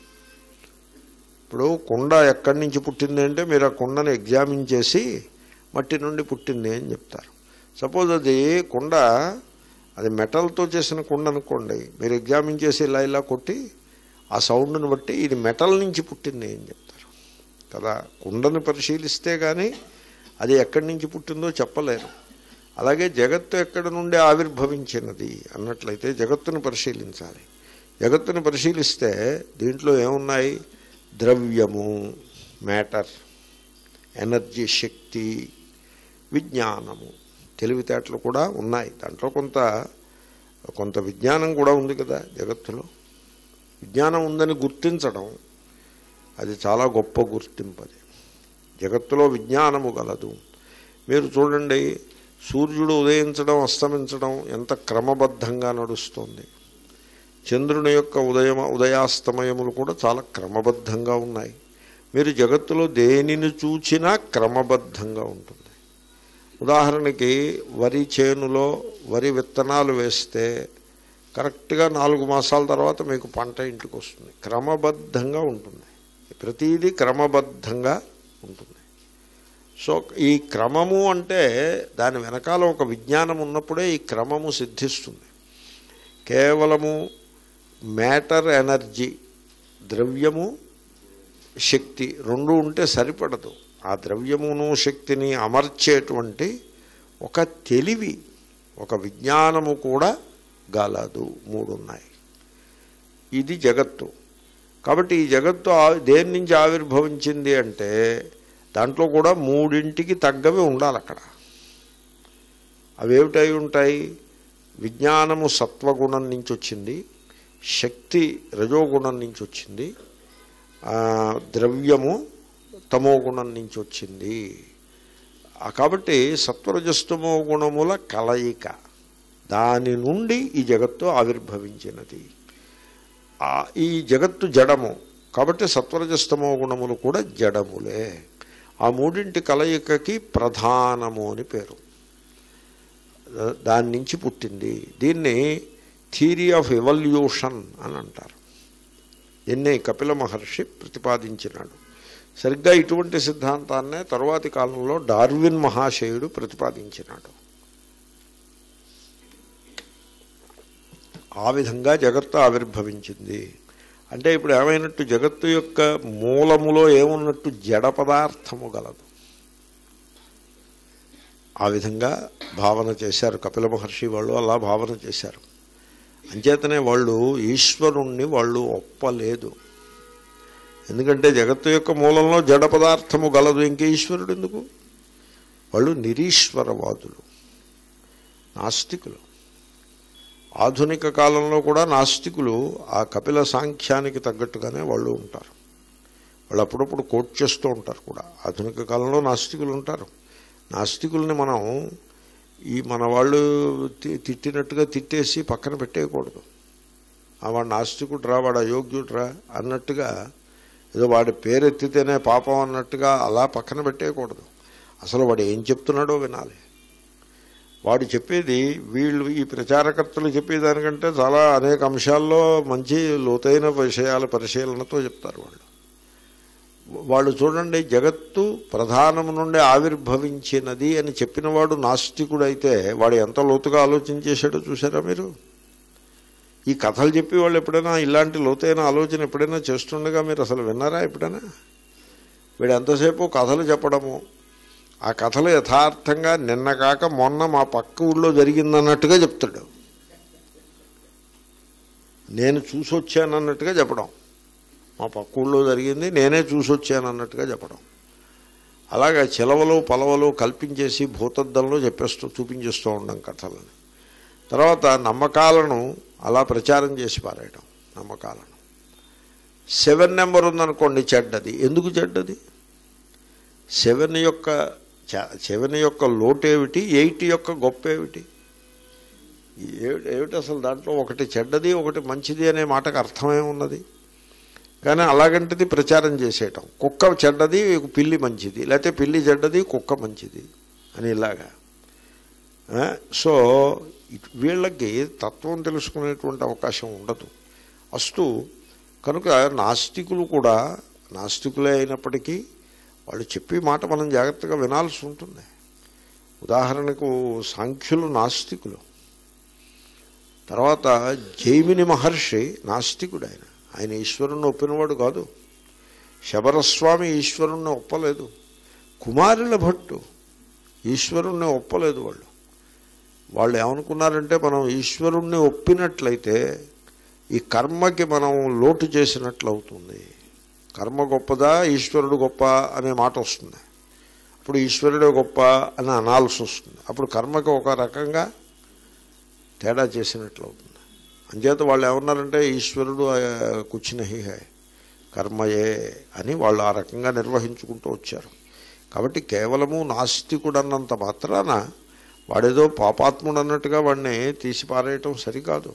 ఇప్పుడు కుండ ఎక్కడి నుంచి పుట్టింది అంటే మీరు ఆ కుండను ఎగ్జామిన్ చేసి మట్టి నుండి పుట్టింది అని చెప్తారు సపోజ్ అది కుండ అది మెటల్తో చేసిన కుండ అనుకోండి మీరు ఎగ్జామిన్ చేసి ఇలా ఇలా కొట్టి ఆ సౌండ్ని బట్టి ఇది మెటల్ నుంచి పుట్టింది అని చెప్తారు కదా కుండను పరిశీలిస్తే కానీ అది ఎక్కడి నుంచి పుట్టిందో చెప్పలేరు అలాగే జగత్తు ఎక్కడి నుండి ఆవిర్భవించినది అన్నట్లయితే జగత్తును పరిశీలించాలి జగత్తును పరిశీలిస్తే దీంట్లో ఏమున్నాయి ద్రవ్యము మ్యాటర్ ఎనర్జీ శక్తి విజ్ఞానము తెలివితేటలు కూడా ఉన్నాయి దాంట్లో కొంత కొంత విజ్ఞానం కూడా ఉంది కదా జగత్తులో విజ్ఞానం ఉందని గుర్తించడం అది చాలా గొప్ప గుర్తింపు అది జగత్తులో విజ్ఞానము గలదు మీరు చూడండి సూర్యుడు ఉదయించడం అస్తమించడం ఎంత క్రమబద్ధంగా నడుస్తుంది చంద్రుని యొక్క ఉదయం ఉదయాస్తమయములు కూడా చాలా క్రమబద్ధంగా ఉన్నాయి మీరు జగత్తులో దేనిని చూచినా క్రమబద్ధంగా ఉంటుంది ఉదాహరణకి వరి చేనులో వరి విత్తనాలు వేస్తే కరెక్ట్గా నాలుగు మాసాల తర్వాత మీకు పంట ఇంటికి వస్తుంది క్రమబద్ధంగా ఉంటుంది ప్రతీదీ క్రమబద్ధంగా ఉంటుంది సో ఈ క్రమము అంటే దాని వెనకాల ఒక విజ్ఞానం ఉన్నప్పుడే ఈ క్రమము సిద్ధిస్తుంది కేవలము మ్యాటర్ ఎనర్జీ ద్రవ్యము శక్తి రెండు ఉంటే సరిపడదు ఆ ద్రవ్యమును శక్తిని అమర్చేటువంటి ఒక తెలివి ఒక విజ్ఞానము కూడా గలదు మూడు ఉన్నాయి ఇది జగత్తు కాబట్టి ఈ జగత్తు ఆ- దేని నుంచి ఆవిర్భవించింది అంటే దాంట్లో కూడా మూడింటికి తగ్గవి ఉండాలి అక్కడ అవేమిటై ఉంటాయి విజ్ఞానము సత్వగుణం నుంచి వచ్చింది శక్తి రజోగుణం నుంచి వచ్చింది ఆ, ద్రవ్యము తమో గుణం నుంచి వచ్చింది ఆ, కాబట్టి సత్వరజస్తమో గుణముల కలయిక దాని నుండి ఈ జగత్తు ఆవిర్భవించినది ఆ, ఈ జగత్తు జడము కాబట్టి సత్వరజస్తమో గుణములు కూడా జడములే ఆ మూడింటి కలయికకి ప్రధానము అని పేరు దాని నుంచి పుట్టింది దీన్ని థీరీ ఆఫ్ ఎవల్యూషన్ అని అంటారు దీన్ని కపిల మహర్షి ప్రతిపాదించినాడు సరిగ్గా ఇటువంటి సిద్ధాంతాన్నే తరువాతి కాలంలో డార్విన్ మహాశయుడు ప్రతిపాదించినాడు ఆ విధంగా జగత్తు ఆవిర్భవించింది అంటే ఇప్పుడు ఏమైనట్టు జగత్తు యొక్క మూలములో ఏమున్నట్టు జడ పదార్థము గలదు ఆ విధంగా భావన చేశారు కపిల మహర్షి వాళ్ళు అలా భావన చేశారు అంచేతనే వాళ్ళు ఈశ్వరుణ్ణి వాళ్ళు ఒప్పలేదు ఎందుకంటే జగత్తు యొక్క మూలంలో జడ పదార్థము గలదు ఇంక ఈశ్వరుడు ఎందుకు వాళ్ళు నిరీశ్వరవాదులు నాస్తికులు ఆధునిక కాలంలో కూడా నాస్తికులు ఆ కపిల సాంఖ్యానికి తగ్గట్టుగానే వాళ్ళు ఉంటారు వాళ్ళు అప్పుడప్పుడు కోట్ చేస్తూ ఉంటారు కూడా ఆధునిక కాలంలో నాస్తికులు ఉంటారు నాస్తికుల్ని మనం ఈ మన వాళ్ళు తి- తిట్టినట్టుగా తిట్టేసి పక్కన పెట్టేయకూడదు ఆ వాడు నాస్తికుడు రా వాడు అయోగ్యుడు రా అన్నట్టుగా ఏదో వాడి పేరెత్తితేనే పాపం అన్నట్టుగా అలా పక్కన పెట్టేయకూడదు అసలు వాడు ఏం చెప్తున్నాడో వినాలి వాడు చెప్పేది వీళ్ళు ఈ ప్రచారకర్తలు చెప్పేదానికంటే చాలా అనేక అంశాల్లో మంచి లోతైన విషయాల పరిశీలనతో చెప్తారు వాళ్ళు వాళ్ళు చూడండి జగత్తు ప్రధానము నుండి ఆవిర్భవించినది అని చెప్పినవాడు నాస్తికుడైతే వాడు ఎంత లోతుగా ఆలోచన చేశాడో చూసారా మీరు ఈ కథలు చెప్పి వాళ్ళు ఎప్పుడైనా ఇలాంటి లోతైన ఆలోచన ఎప్పుడైనా చేస్తుండగా మీరు అసలు విన్నారా ఎప్పుడైనా వీడు ఎంతసేపు కథలు చెప్పడము ఆ కథలు యథార్థంగా నిన్న కాక మొన్న మా పక్క ఊళ్ళో జరిగిందన్నట్టుగా చెప్తాడు నేను చూసొచ్చానన్నట్టుగా చెప్పడం మా పక్క ఊళ్ళో జరిగింది నేనే చూసొచ్చానన్నట్టుగా చెప్పడం అలాగా చిలవలు పలవలు కల్పించేసి భూతద్దంలో చెప్పేస్తూ చూపించేస్తూ ఉండం కథలని తర్వాత నమ్మకాలను అలా ప్రచారం చేసి పారేయడం నమ్మకాలను సెవెన్ నెంబర్ ఉందనుకోండి చెడ్డది ఎందుకు చెడ్డది సెవెన్ యొక్క చ- సెవెన్ యొక్క లోటేమిటి ఎయిట్ యొక్క గొప్ప ఏమిటి ఏమిటి ఏమిటి అసలు దాంట్లో ఒకటి చెడ్డది ఒకటి మంచిది అనే మాటకు అర్థమే ఉన్నది కానీ అలాగంటిది ప్రచారం చేసేయటం కుక్క చెడ్డది పిల్లి మంచిది లేకపోతే పిల్లి చెడ్డది కుక్క మంచిది అని ఇలాగా ఆ, సో ఇట్- వీళ్ళకి తత్వం తెలుసుకునేటువంటి అవకాశం ఉండదు అస్తు కనుక నాస్తికులు కూడా నాస్తికులే అయినప్పటికీ వాళ్ళు చెప్పే మాట మనం జాగ్రత్తగా వినాల్సి ఉంటుంది ఉదాహరణకు సాంఖ్యులు నాస్తికులు తర్వాత జైమిని మహర్షి నాస్తికుడు ఆయన ఆయన ఈశ్వరుణ్ణి ఒప్పినవాడు కాదు శబరస్వామి ఈశ్వరుణ్ణి ఒప్పలేదు కుమారుల భట్టు ఈశ్వరుణ్ణి ఒప్పలేదు వాళ్ళు వాళ్ళు ఏమనుకున్నారంటే మనం ఈశ్వరుణ్ణి ఒప్పినట్లయితే ఈ కర్మకి మనం లోటు చేసినట్లు అవుతుంది కర్మ గొప్పదా ఈశ్వరుడు గొప్ప అనే మాట వస్తుంది అప్పుడు ఈశ్వరుడే గొప్ప అని అనాల్సి వస్తుంది అప్పుడు కర్మకి ఒక రకంగా తేడా చేసినట్లు అవుతుంది అంచేత వాళ్ళు ఏమన్నారంటే ఈశ్వరుడు ఆ, కుచ్ నహి హై కర్మయే అని వాళ్ళు ఆ రకంగా నిర్వహించుకుంటూ వచ్చారు కాబట్టి కేవలము నాస్తికుడు అన్నంత మాత్రాన వాడేదో పాపాత్ముడు అన్నట్టుగా వాడిని తీసి పారేయటం సరికాదు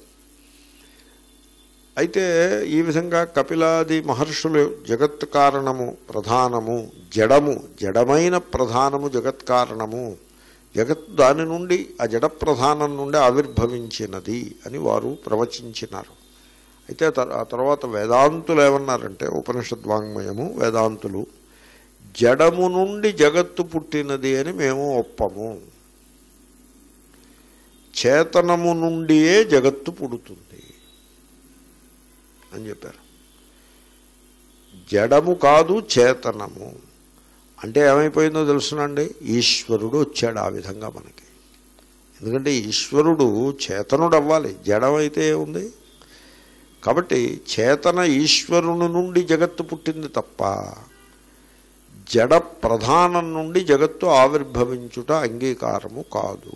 అయితే ఈ విధంగా కపిలాది మహర్షులు జగత్ కారణము ప్రధానము జడము జడమైన ప్రధానము జగత్ కారణము జగత్ దాని నుండి ఆ జడ ప్రధానం నుండి ఆవిర్భవించినది అని వారు ప్రవచించినారు అయితే తర్- ఆ తర్వాత వేదాంతులు ఏమన్నారంటే ఉపనిషద్వాంగ్మయము వేదాంతులు జడము నుండి జగత్తు పుట్టినది అని మేము ఒప్పము చేతనము నుండియే జగత్తు పుడుతుంది అని చెప్పారు జడము కాదు చేతనము అంటే ఏమైపోయిందో తెలుసునండి ఈశ్వరుడు వచ్చాడు ఆ విధంగా మనకి ఎందుకంటే ఈశ్వరుడు చేతనుడు అవ్వాలి జడమైతే ఉంది కాబట్టి చేతన ఈశ్వరుని నుండి జగత్తు పుట్టింది తప్ప జడ ప్రధానం నుండి జగత్తు ఆవిర్భవించుట అంగీకారము కాదు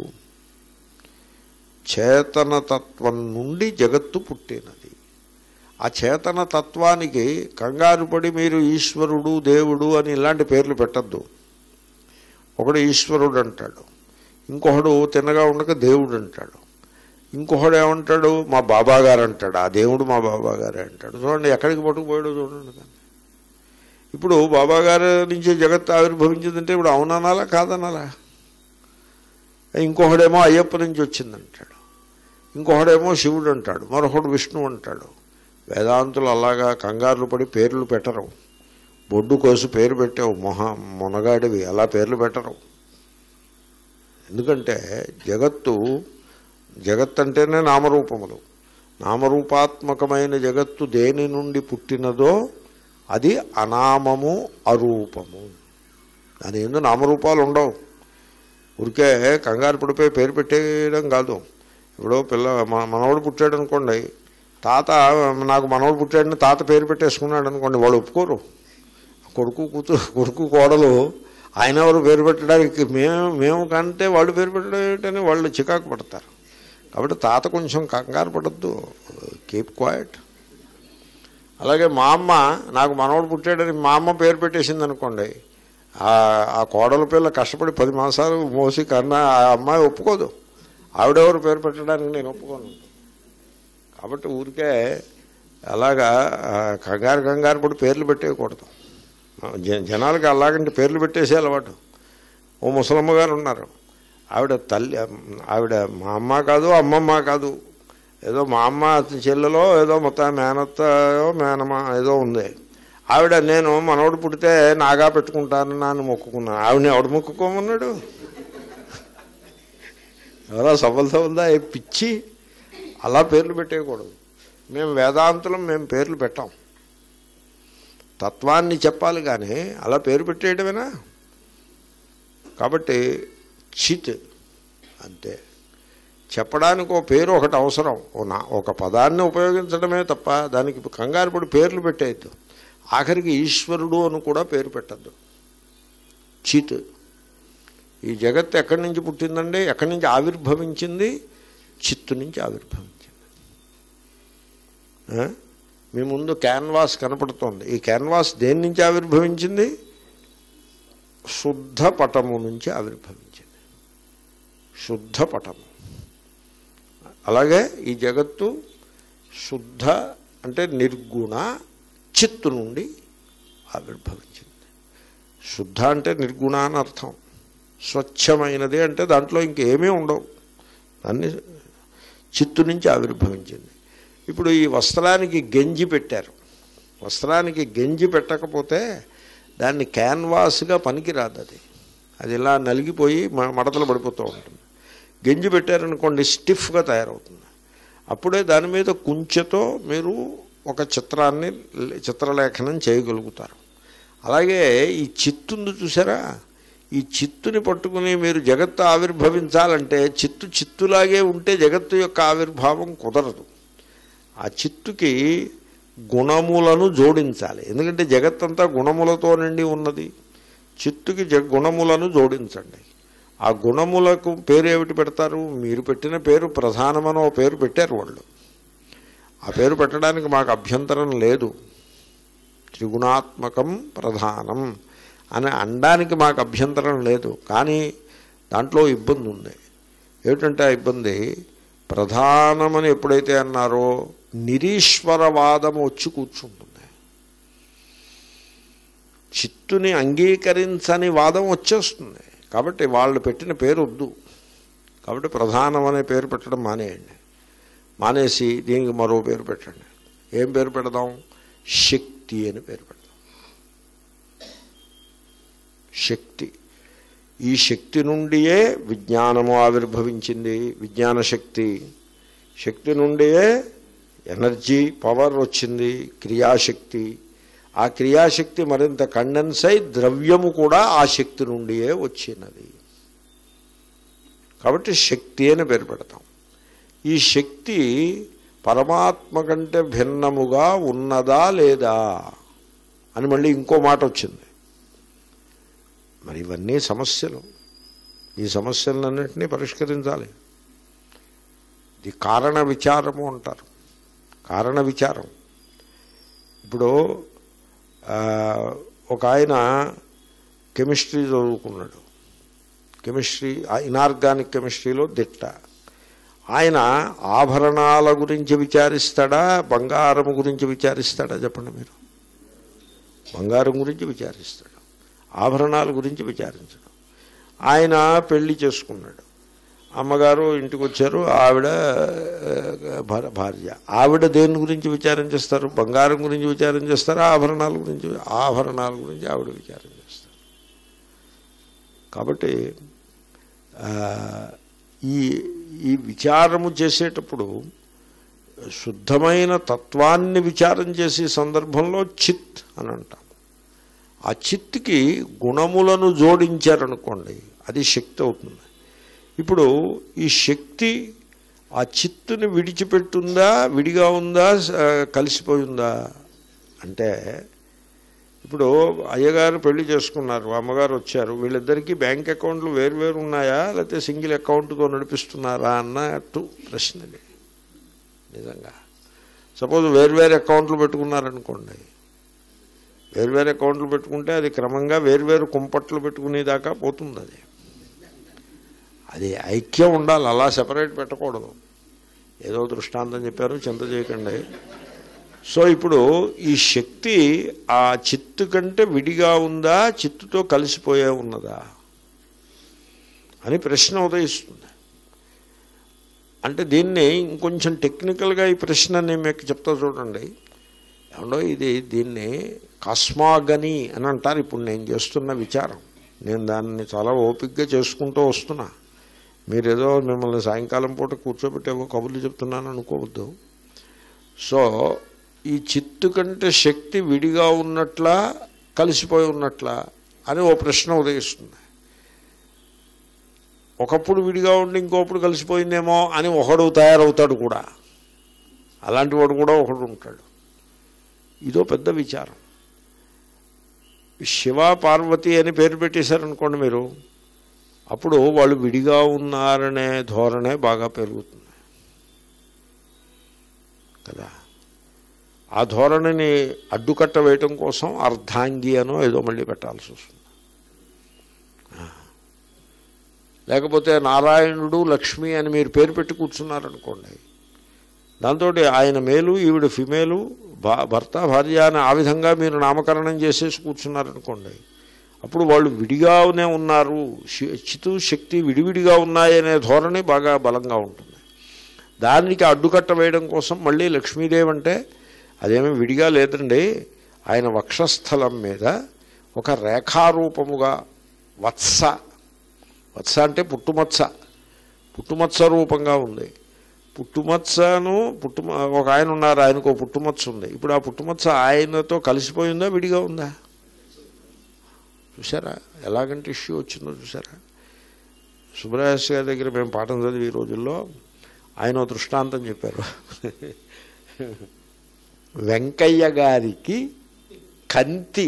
చేతనతత్వం నుండి జగత్తు పుట్టినది ఆ చేతన తత్వానికి కంగారు పడి మీరు ఈశ్వరుడు దేవుడు అని ఇలాంటి పేర్లు పెట్టద్దు ఒకడు ఈశ్వరుడు అంటాడు ఇంకొకడు తిన్నగా ఉండక దేవుడు అంటాడు ఇంకొకడు ఏమంటాడు మా బాబా గారు అంటాడు ఆ దేవుడు మా బాబా గారే అంటాడు చూడండి ఎక్కడికి పట్టుకుపోయాడో చూడండి దాన్ని ఇప్పుడు బాబా గారి నుంచి జగత్ ఆవిర్భవించిందంటే ఇప్పుడు అవుననాలా కాదనాలా ఇంకొకడేమో అయ్యప్ప నుంచి వచ్చిందంటాడు ఇంకొకడేమో శివుడు అంటాడు మరొకడు విష్ణు అంటాడు వేదాంతులు అలాగా కంగారులు పడి పేర్లు పెట్టరు బొడ్డు కోసి పేరు పెట్టావు మొహ మొనగాడివి అలా పేర్లు పెట్టరు ఎందుకంటే జగత్తు జగత్ అంటేనే నామరూపములు నామరూపాత్మకమైన జగత్తు దేని నుండి పుట్టినదో అది అనామము అరూపము దాని ఎందు నామరూపాలు ఉండవు ఊరికే కంగారు పడిపోయి పేరు పెట్టేయడం కాదు ఇప్పుడు పిల్ల మన- మనవడు పుట్టాడు అనుకోండి తాత నాకు మనవడు పుట్టాడని తాత పేరు పెట్టేసుకున్నాడు అనుకోండి వాళ్ళు ఒప్పుకోరు కొడుకు కూతురు కొడుకు కోడలు ఆయన ఎవరు పేరు పెట్టడానికి మేము మేము కంటే వాళ్ళు పేరు పెట్టడం ఏంటని వాళ్ళు చికాకు పడతారు కాబట్టి తాత కొంచెం కంగారు పడద్దు కీప్ క్వైట్ అలాగే మా అమ్మ నాకు మనవడు పుట్టాడని మా అమ్మ పేరు పెట్టేసింది అనుకోండి ఆ- ఆ కోడల పిల్ల కష్టపడి పది మాసాలు మోసి కన్నా ఆ అమ్మాయి ఒప్పుకోదు ఆవిడెవరు పేరు పెట్టడానికి నేను ఒప్పుకోను కాబట్టి ఊరికే అలాగా ఆ, కంగారు కంగారు పడి పేర్లు పెట్టేయకూడదు జ- జనాలకి అలాగంటే పేర్లు పెట్టేసే అలవాటు ఓ ముసలమ్మ గారు ఉన్నారు ఆవిడ తల్లి ఆవిడ మా అమ్మ కాదు అమ్మమ్మ కాదు ఏదో మా అమ్మ చెల్లెలో ఏదో మొత్తం మేనత్త మేనమ్మ ఏదో ఉంది ఆవిడ నేను మనవడు పుడితే నాగా పెట్టుకుంటాను నాన్న మొక్కుకున్నాను ఆవిడని ఎవడు మొక్కుకోమన్నాడు ఎవరో సఫలత ఉందా ఏ పిచ్చి అలా పేర్లు పెట్టేయకూడదు మేము వేదాంతులం మేము పేర్లు పెట్టాం తత్వాన్ని చెప్పాలి కానీ అలా పేరు పెట్టేయడమేనా కాబట్టి చిత్ అంతే చెప్పడానికి ఒక పేరు ఒకటి అవసరం ఓ నా ఒక పదాన్ని ఉపయోగించడమే తప్ప దానికి కంగారు పడి పేర్లు పెట్టేయద్దు ఆఖరికి ఈశ్వరుడు అని కూడా పేరు పెట్టద్దు చిత్ ఈ జగత్ ఎక్కడి నుంచి పుట్టిందండి ఎక్కడి నుంచి ఆవిర్భవించింది చిత్తు నుంచి ఆవిర్భవించింది ఆ? మీ ముందు క్యాన్వాస్ కనపడుతోంది ఈ క్యాన్వాస్ దేని నుంచి ఆవిర్భవించింది శుద్ధ పటము నుంచి ఆవిర్భవించింది శుద్ధ పటము అలాగే ఈ జగత్తు శుద్ధ అంటే నిర్గుణ చిత్తు నుండి ఆవిర్భవించింది శుద్ధ అంటే నిర్గుణ అని అర్థం స్వచ్ఛమైనది అంటే దాంట్లో ఇంకేమీ ఉండవు దాన్ని చిత్తు నుంచి ఆవిర్భవించింది ఇప్పుడు ఈ వస్త్రానికి గెంజి పెట్టారు వస్త్రానికి గెంజి పెట్టకపోతే దాన్ని క్యాన్వాస్గా పనికిరాదు అది అది ఇలా నలిగిపోయి మ- మడతలు పడిపోతూ ఉంటుంది గెంజి పెట్టారనుకోండి స్టిఫ్గా తయారవుతుంది అప్పుడే దాని మీద కుంచెతో మీరు ఒక చిత్రాన్ని చిత్రలేఖనం చేయగలుగుతారు అలాగే ఈ చిత్తుంది చూసారా ఈ చిత్తుని పట్టుకుని మీరు జగత్తు ఆవిర్భవించాలంటే చిత్తు చిత్తులాగే ఉంటే జగత్తు యొక్క ఆవిర్భావం కుదరదు ఆ చిత్తుకి గుణములను జోడించాలి ఎందుకంటే జగత్తంతా గుణములతో నిండి ఉన్నది చిత్తుకి జ గుణములను జోడించండి ఆ గుణములకు పేరు ఏమిటి పెడతారు మీరు పెట్టిన పేరు ప్రధానమని ఓ పేరు పెట్టారు వాళ్ళు ఆ పేరు పెట్టడానికి మాకు అభ్యంతరం లేదు త్రిగుణాత్మకం ప్రధానం అని అనడానికి మాకు అభ్యంతరం లేదు కానీ దాంట్లో ఇబ్బంది ఉంది ఏమిటంటే ఆ ఇబ్బంది ప్రధానమని ఎప్పుడైతే అన్నారో నిరీశ్వరవాదం వచ్చి కూర్చుంటుంది చిత్తుని అంగీకరించని వాదం వచ్చేస్తుంది కాబట్టి వాళ్ళు పెట్టిన పేరు వద్దు కాబట్టి ప్రధానం అనే పేరు పెట్టడం మానేయండి మానేసి దీనికి మరో పేరు పెట్టండి ఏం పేరు పెడదాం శక్తి అని పేరు పెడదాం శక్తి ఈ శక్తి నుండియే విజ్ఞానము ఆవిర్భవించింది విజ్ఞాన శక్తి శక్తి నుండియే ఎనర్జీ పవర్ వచ్చింది క్రియాశక్తి ఆ క్రియాశక్తి మరింత కండెన్స్ అయి ద్రవ్యము కూడా ఆ శక్తి నుండియే వచ్చినది కాబట్టి శక్తి అని పేరు పెడతాం ఈ శక్తి పరమాత్మ కంటే భిన్నముగా ఉన్నదా లేదా అని మళ్ళీ ఇంకో మాట వచ్చింది మరి ఇవన్నీ సమస్యలు ఈ సమస్యలన్నింటినీ పరిష్కరించాలి ఇది కారణ విచారము అంటారు కారణ విచారం ఇప్పుడు ఆ, ఒక ఆయన కెమిస్ట్రీ చదువుకున్నాడు కెమిస్ట్రీ ఇనార్గానిక్ కెమిస్ట్రీలో దిట్ట ఆయన ఆభరణాల గురించి విచారిస్తాడా బంగారం గురించి విచారిస్తాడా చెప్పండి మీరు బంగారం గురించి విచారిస్తాడు ఆభరణాల గురించి విచారించడం ఆయన పెళ్లి చేసుకున్నాడు అమ్మగారు ఇంటికి వచ్చారు ఆవిడ ఆ, భా- భార్య ఆవిడ దేని గురించి విచారం చేస్తారు బంగారం గురించి విచారం చేస్తారు ఆభరణాల గురించి ఆభరణాల గురించి ఆవిడ విచారం చేస్తారు కాబట్టి ఆ, ఈ ఈ విచారము చేసేటప్పుడు శుద్ధమైన తత్వాన్ని విచారం చేసే సందర్భంలో చిత్ అని అంటాం ఆ చిత్తుకి గుణములను జోడించారనుకోండి అది శక్తి అవుతుంది ఇప్పుడు ఈ శక్తి ఆ చిత్తుని విడిచిపెట్టుందా విడిగా ఉందా ఆ, కలిసిపోయిందా అంటే ఇప్పుడు అయ్యగారు పెళ్లి చేసుకున్నారు అమ్మగారు వచ్చారు వీళ్ళిద్దరికీ బ్యాంక్ అకౌంట్లు వేరువేరు ఉన్నాయా లేకపోతే సింగిల్ అకౌంట్తో నడిపిస్తున్నారా అన్నట్టు ప్రశ్నది నిజంగా సపోజ్ వేరువేరు అకౌంట్లు పెట్టుకున్నారనుకోండి వేరువేరు అకౌంట్లు పెట్టుకుంటే అది క్రమంగా వేరువేరు కుంపట్లు పెట్టుకునేదాకా పోతుంది అది అది ఐక్యం ఉండాలి అలా సెపరేట్ పెట్టకూడదు ఏదో దృష్టాంతం చెప్పారు చింత చేయకండి సో ఇప్పుడు ఈ శక్తి ఆ చిత్తు కంటే విడిగా ఉందా చిత్తుతో కలిసిపోయే ఉన్నదా అని ప్రశ్న ఉదయిస్తుంది అంటే దీన్ని ఇంకొంచెం టెక్నికల్గా ఈ ప్రశ్న నేను మీకు చెప్తా చూడండి ఏమండో ఇది దీన్ని కాస్మాగని అని అంటారు ఇప్పుడు నేను చేస్తున్న విచారం నేను దాన్ని చాలా ఓపికగా చేసుకుంటూ వస్తున్నా మీరేదో మిమ్మల్ని సాయంకాలం పూట కూర్చోబెట్టేవో కబుర్లు చెప్తున్నాను అనుకోవద్దు సో ఈ చిత్తు కంటే శక్తి విడిగా ఉన్నట్లా కలిసిపోయి ఉన్నట్లా అని ఓ ప్రశ్న ఉదయిస్తుంది ఒకప్పుడు విడిగా ఉండి ఇంకోప్పుడు కలిసిపోయిందేమో అని ఒకడు తయారవుతాడు కూడా అలాంటి వాడు కూడా ఒకడు ఉంటాడు ఇదో పెద్ద విచారం శివ పార్వతి అని పేరు పెట్టేశారనుకోండి మీరు అప్పుడు వాళ్ళు విడిగా ఉన్నారనే ధోరణే బాగా పెరుగుతుంది కదా ఆ ధోరణిని అడ్డుకట్ట వేయటం కోసం అర్ధాంగి అనో ఏదో మళ్ళీ పెట్టాల్సి వస్తుంది ఆ. లేకపోతే నారాయణుడు లక్ష్మి అని మీరు పేరు పెట్టి కూర్చున్నారనుకోండి దాంతో ఆయన మేలు ఈవిడ ఫిమేలు భా భర్త భార్య అని ఆ విధంగా మీరు నామకరణం చేసేసి కూర్చున్నారనుకోండి అప్పుడు వాళ్ళు విడిగానే ఉన్నారు శి- చిత్తు శక్తి విడివిడిగా ఉన్నాయనే ధోరణి బాగా బలంగా ఉంటుంది దానికి అడ్డుకట్ట వేయడం కోసం మళ్ళీ లక్ష్మీదేవి అంటే అదేమీ విడిగా లేదండి ఆయన వక్షస్థలం మీద ఒక రేఖారూపముగా వత్స వత్స అంటే పుట్టుమత్స పుట్టుమత్స రూపంగా ఉంది పుట్టుమత్సను పుట్టు ఒక ఆయన ఉన్నారు ఆయనకు ఒక పుట్టుమచ్చ ఉంది ఇప్పుడు ఆ పుట్టుమచ్చ ఆయనతో కలిసిపోయిందా విడిగా ఉందా చూసారా ఎలాగంటే ఇష్యూ వచ్చిందో చూసారా సుబ్రహ్మణ్య గారి దగ్గర మేము పాఠం చదివి ఈ రోజుల్లో ఆయన ఓ దృష్టాంతం చెప్పారు వెంకయ్య గారికి కంతి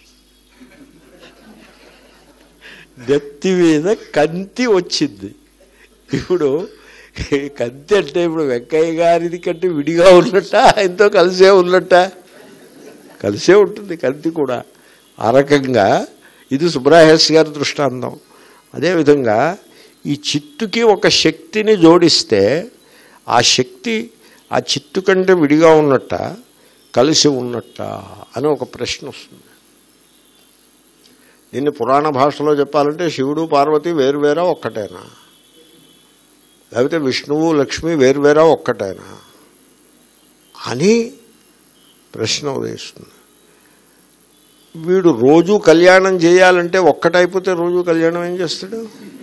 నెత్తి మీద కంతి వచ్చింది ఇప్పుడు కంతి అంటే ఇప్పుడు వెంకయ్య గారిది కంటే విడిగా ఉన్నట్ట ఆయనతో కలిసే ఉన్నట్ట కలిసే ఉంటుంది కంతి కూడా ఆ రకంగా ఇది సుబ్రహ్మణ్య గారి దృష్టాంతం అదేవిధంగా ఈ చిత్తుకి ఒక శక్తిని జోడిస్తే ఆ శక్తి ఆ చిత్తు కంటే విడిగా ఉన్నట్ట కలిసి ఉన్నట్ట అని ఒక ప్రశ్న వస్తుంది దీన్ని పురాణ భాషలో చెప్పాలంటే శివుడు పార్వతి వేరువేరా ఒక్కటేనా లేకపోతే విష్ణువు లక్ష్మి వేరువేరా ఒక్కటేనా అని ప్రశ్న ఉదయిస్తుంది వీడు రోజు కళ్యాణం చేయాలంటే ఒక్కటైపోతే రోజు కళ్యాణం ఏం చేస్తాడు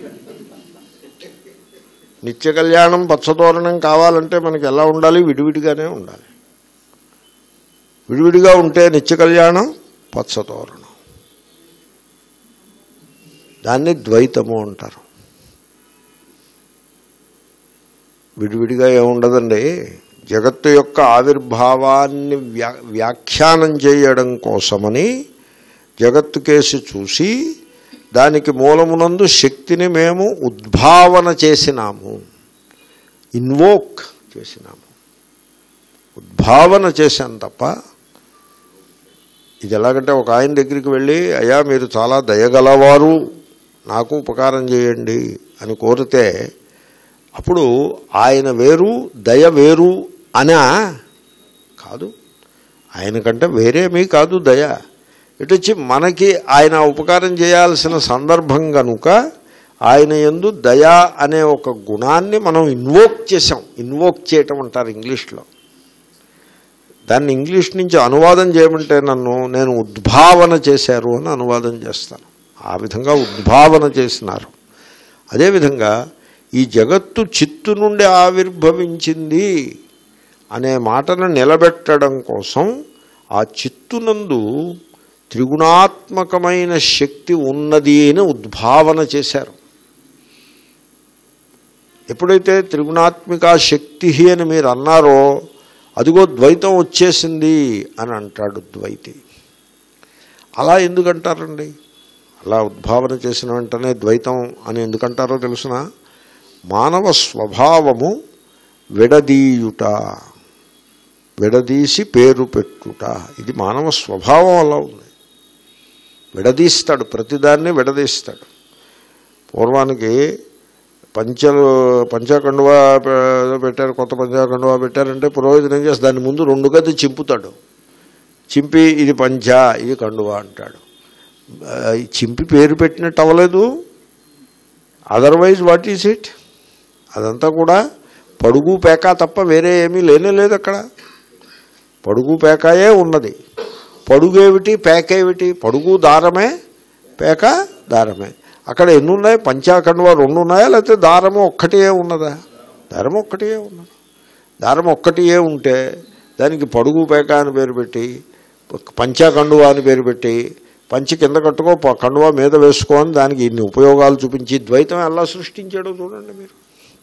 నిత్య కళ్యాణం పచ్చతోరణం కావాలంటే మనకి ఎలా ఉండాలి విడివిడిగానే ఉండాలి విడివిడిగా ఉంటే నిత్య కళ్యాణం పచ్చతోరణం దాన్ని ద్వైతము అంటారు విడివిడిగా ఏముండదండి జగత్తు యొక్క ఆవిర్భావాన్ని వ్యా వ్యాఖ్యానం చేయడం కోసమని జగత్తు కేసి చూసి దానికి మూలమునందు శక్తిని మేము ఉద్భావన చేసినాము ఇన్వోక్ చేసినాము ఉద్భావన చేశాం తప్ప ఇది ఎలాగంటే ఒక ఆయన దగ్గరికి వెళ్ళి అయ్యా మీరు చాలా దయగలవారు నాకు ఉపకారం చేయండి అని కోరితే అప్పుడు ఆయన వేరు దయ వేరు అనా కాదు ఆయన కంటే వేరేమీ కాదు దయ ఇటొచ్చి మనకి ఆయన ఉపకారం చేయాల్సిన సందర్భం కనుక ఆయన ఎందు దయ అనే ఒక గుణాన్ని మనం ఇన్వోక్ చేసాం ఇన్వోక్ చేయటం అంటారు ఇంగ్లీష్లో దాన్ని ఇంగ్లీష్ నుంచి అనువాదం చేయమంటే నన్ను నేను ఉద్భావన చేశారు అని అనువాదం చేస్తాను ఆ విధంగా ఉద్భావన చేసినారు అదేవిధంగా ఈ జగత్తు చిత్తు నుండి ఆవిర్భవించింది అనే మాటను నిలబెట్టడం కోసం ఆ చిత్తునందు త్రిగుణాత్మకమైన శక్తి ఉన్నది అని ఉద్భావన చేశారు ఎప్పుడైతే త్రిగుణాత్మిక శక్తి అని మీరు అన్నారో అదిగో ద్వైతం వచ్చేసింది అని అంటాడు ద్వైతి అలా ఎందుకంటారండి అలా ఉద్భావన చేసిన వెంటనే ద్వైతం అని ఎందుకంటారో తెలుసిన మానవ స్వభావము విడదీయుట విడదీసి పేరు పెట్టుట ఇది మానవ స్వభావం అలా ఉంది విడదీస్తాడు ప్రతిదాన్ని విడదీస్తాడు పూర్వానికి పంచలు పంచాకండువా పె- పెట్టారు కొత్త పంచాకండువా పెట్టారంటే పురోహితుడు ఏం చేస్తాడు దాని ముందు రెండు గది చింపుతాడు చింపి ఇది పంచ ఇది కండువా అంటాడు ఆ, ఈ చింపి పేరు పెట్టినట్టు అవ్వలేదు అదర్వైజ్ వాట్ ఈస్ ఇట్ అదంతా కూడా పడుగు పేక తప్ప వేరే ఏమీ లేనే లేదు అక్కడ పడుగు పేకాయే ఉన్నది పడుగేమిటి పేకేమిటి పడుగు దారమే పేక దారమే అక్కడ ఎన్ని ఉన్నాయి పంచాకండువా రెండు ఉన్నాయా లేకపోతే దారము ఒక్కటియే ఉన్నదా దారం ఒక్కటియే ఉన్నది దారం ఒక్కటియే ఉంటే దానికి పడుగు పేక అని పేరు పెట్టి పంచాకండువా అని పేరు పెట్టి పంచి కింద కట్టుకో ప- కండువా మీద వేసుకో అని దానికి ఇన్ని ఉపయోగాలు చూపించి ద్వైతం ఎలా సృష్టించాడో చూడండి మీరు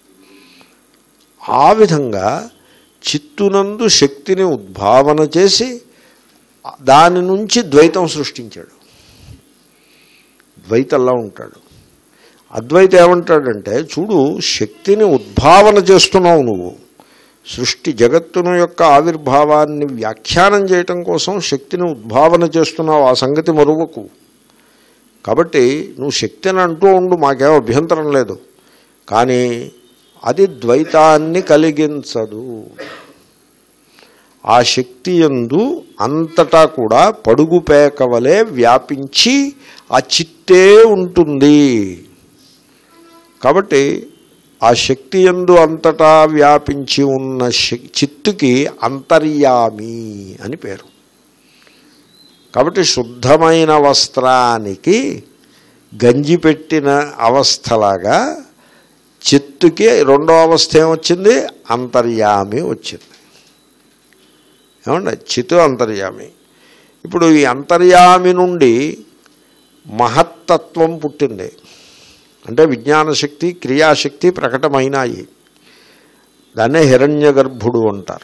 ఆ విధంగా చిత్తునందు శక్తిని ఉద్భావన చేసి దాని నుంచి ద్వైతం సృష్టించాడు ద్వైతల్లా ఉంటాడు అద్వైత ఏమంటాడంటే చూడు శక్తిని ఉద్భావన చేస్తున్నావు నువ్వు సృష్టి జగత్తును యొక్క ఆవిర్భావాన్ని వ్యాఖ్యానం చేయటం కోసం శక్తిని ఉద్భావన చేస్తున్నావు ఆ సంగతి మరువకు కాబట్టి నువ్వు శక్తిని అంటూ ఉండు మాకేం అభ్యంతరం లేదు కానీ అది ద్వైతాన్ని కలిగించదు ఆ శక్తి ఎందు అంతటా కూడా పడుగు పేకవలే వ్యాపించి ఆ చిత్తే ఉంటుంది కాబట్టి ఆ శక్తి ఎందు అంతటా వ్యాపించి ఉన్న శక్- చిత్తుకి అంతర్యామి అని పేరు కాబట్టి శుద్ధమైన వస్త్రానికి గంజి పెట్టిన అవస్థలాగా చిత్తుకి రెండో అవస్థ ఏమొచ్చింది అంతర్యామి వచ్చింది ఏమండి చిత్తు అంతర్యామి ఇప్పుడు ఈ అంతర్యామి నుండి మహత్తత్వం పుట్టింది అంటే విజ్ఞానశక్తి క్రియాశక్తి ప్రకటమైనాయి దాన్నే హిరణ్య గర్భుడు అంటారు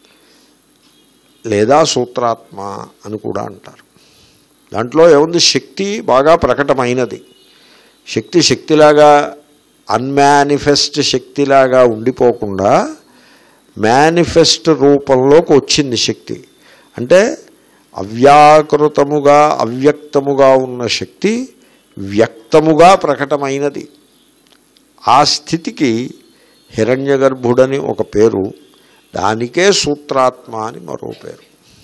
లేదా సూత్రాత్మ అని కూడా అంటారు దాంట్లో ఏముంది శక్తి బాగా ప్రకటమైనది శక్తి శక్తిలాగా అన్మానిఫెస్ట్ శక్తిలాగా ఉండిపోకుండా మేనిఫెస్ట్ రూపంలోకి వచ్చింది శక్తి అంటే అవ్యాకృతముగా అవ్యక్తముగా ఉన్న శక్తి వ్యక్తముగా ప్రకటమైనది ఆ స్థితికి హిరణ్యగర్భుడని ఒక పేరు దానికే సూత్రాత్మ అని మరో పేరు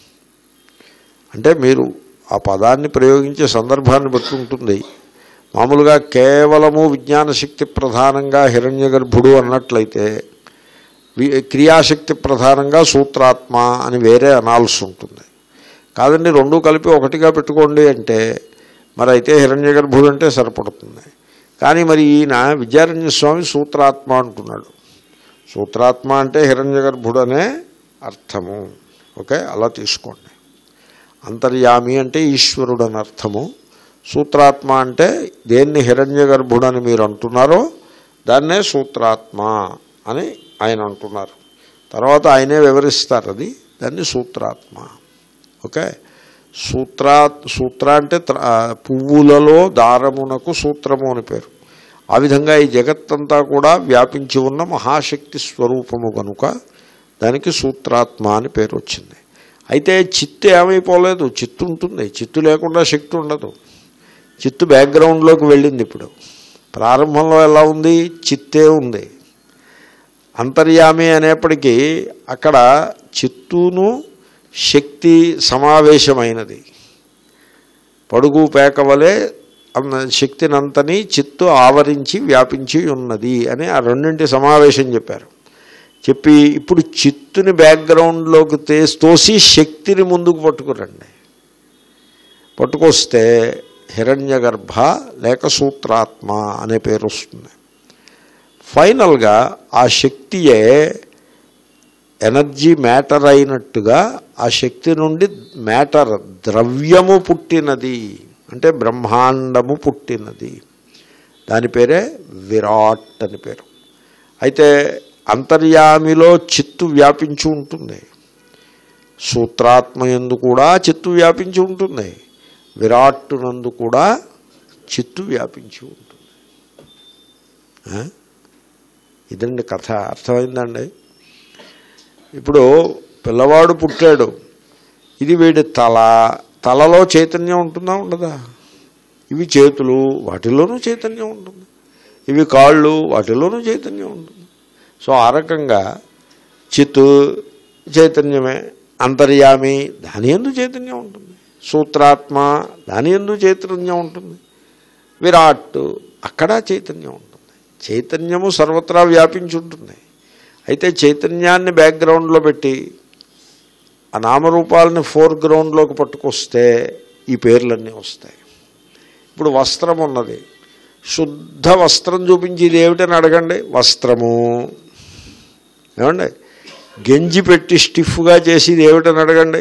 అంటే మీరు ఆ పదాన్ని ప్రయోగించే సందర్భాన్ని బట్టి ఉంటుంది మామూలుగా కేవలము విజ్ఞాన శక్తి ప్రధానంగా హిరణ్యగర్భుడు అన్నట్లయితే వి- క్రియాశక్తి ప్రధానంగా సూత్రాత్మ అని వేరే అనాల్సి ఉంటుంది కాదండి రెండు కలిపి ఒకటిగా పెట్టుకోండి అంటే మరి అయితే హిరణ్యగర్భుడు అంటే సరిపడుతుంది కానీ మరి ఈయన విద్యారణ్య స్వామి సూత్రాత్మ అంటున్నాడు సూత్రాత్మ అంటే హిరణ్యగర్భుడు అనే అర్థము ఓకే అలా తీసుకోండి అంతర్యామి అంటే ఈశ్వరుడు అని అర్థము సూత్రాత్మ అంటే దేన్ని హిరణ్యగర్భుడని మీరు అంటున్నారో దాన్నే సూత్రాత్మ అని ఆయన అంటున్నారు తర్వాత ఆయనే వివరిస్తారు అది దాన్ని సూత్రాత్మ ఓకే సూత్రా సూత్ర అంటే త్ర- ఆ, పువ్వులలో దారమునకు సూత్రము అని పేరు ఆ విధంగా ఈ జగత్తంతా కూడా వ్యాపించి ఉన్న మహాశక్తి స్వరూపము కనుక దానికి సూత్రాత్మ అని పేరు వచ్చింది అయితే చిత్తు ఏమైపోలేదు చిత్తు ఉంటుంది చిత్తు లేకుండా శక్తి ఉండదు చిత్తు బ్యాక్గ్రౌండ్లోకి వెళ్ళింది ఇప్పుడు ప్రారంభంలో ఎలా ఉంది చిత్తే ఉంది అంతర్యామి అనేప్పటికీ అక్కడ చిత్తును శక్తి సమావేశమైనది పడుగు పేకవలే అన్న శక్తినంతని చిత్తు ఆవరించి వ్యాపించి ఉన్నది అని ఆ రెండింటి సమావేశం చెప్పారు చెప్పి ఇప్పుడు చిత్తుని బ్యాక్గ్రౌండ్లోకి తే తోసి శక్తిని ముందుకు పట్టుకురండి పట్టుకొస్తే హిరణ్యగర్భ లేక సూత్రాత్మ అనే పేరు వస్తుంది ఫైనల్గా ఆ శక్తియే ఎనర్జీ మ్యాటర్ అయినట్టుగా ఆ శక్తి నుండి మ్యాటర్ ద్రవ్యము పుట్టినది అంటే బ్రహ్మాండము పుట్టినది దాని పేరే విరాట్ అని పేరు అయితే అంతర్యామిలో చిత్తు వ్యాపించి ఉంటుంది సూత్రాత్మ ఎందు కూడా చిత్తు వ్యాపించి ఉంటుంది విరాట్టునందు కూడా చిత్తు వ్యాపించి ఉంటుంది ఆ? ఇదండి కథ అర్థమైందండి ఇప్పుడు పిల్లవాడు పుట్టాడు ఇది వీడి తల తలలో చైతన్యం ఉంటుందా ఉండదా ఇవి చేతులు వాటిలోనూ చైతన్యం ఉంటుంది ఇవి కాళ్ళు వాటిలోనూ చైతన్యం ఉంటుంది సో ఆ రకంగా చిత్తు చైతన్యమే అంతర్యామి దాని ఎందు చైతన్యం ఉంటుంది సూత్రాత్మ దాని ఎందు చైతన్యం ఉంటుంది విరాట్ అక్కడ చైతన్యం ఉంటుంది చైతన్యము సర్వత్రా వ్యాపించి ఉంటుంది అయితే చైతన్యాన్ని బ్యాక్గ్రౌండ్లో పెట్టి ఆ నామరూపాలని ఫోర్ గ్రౌండ్లోకి పట్టుకొస్తే ఈ పేర్లన్నీ వస్తాయి ఇప్పుడు వస్త్రం ఉన్నది శుద్ధ వస్త్రం చూపించి ఇది ఏమిటని అడగండి వస్త్రము ఏమండి గెంజి పెట్టి స్టిఫ్గా చేసి ఇది ఏమిటని అడగండి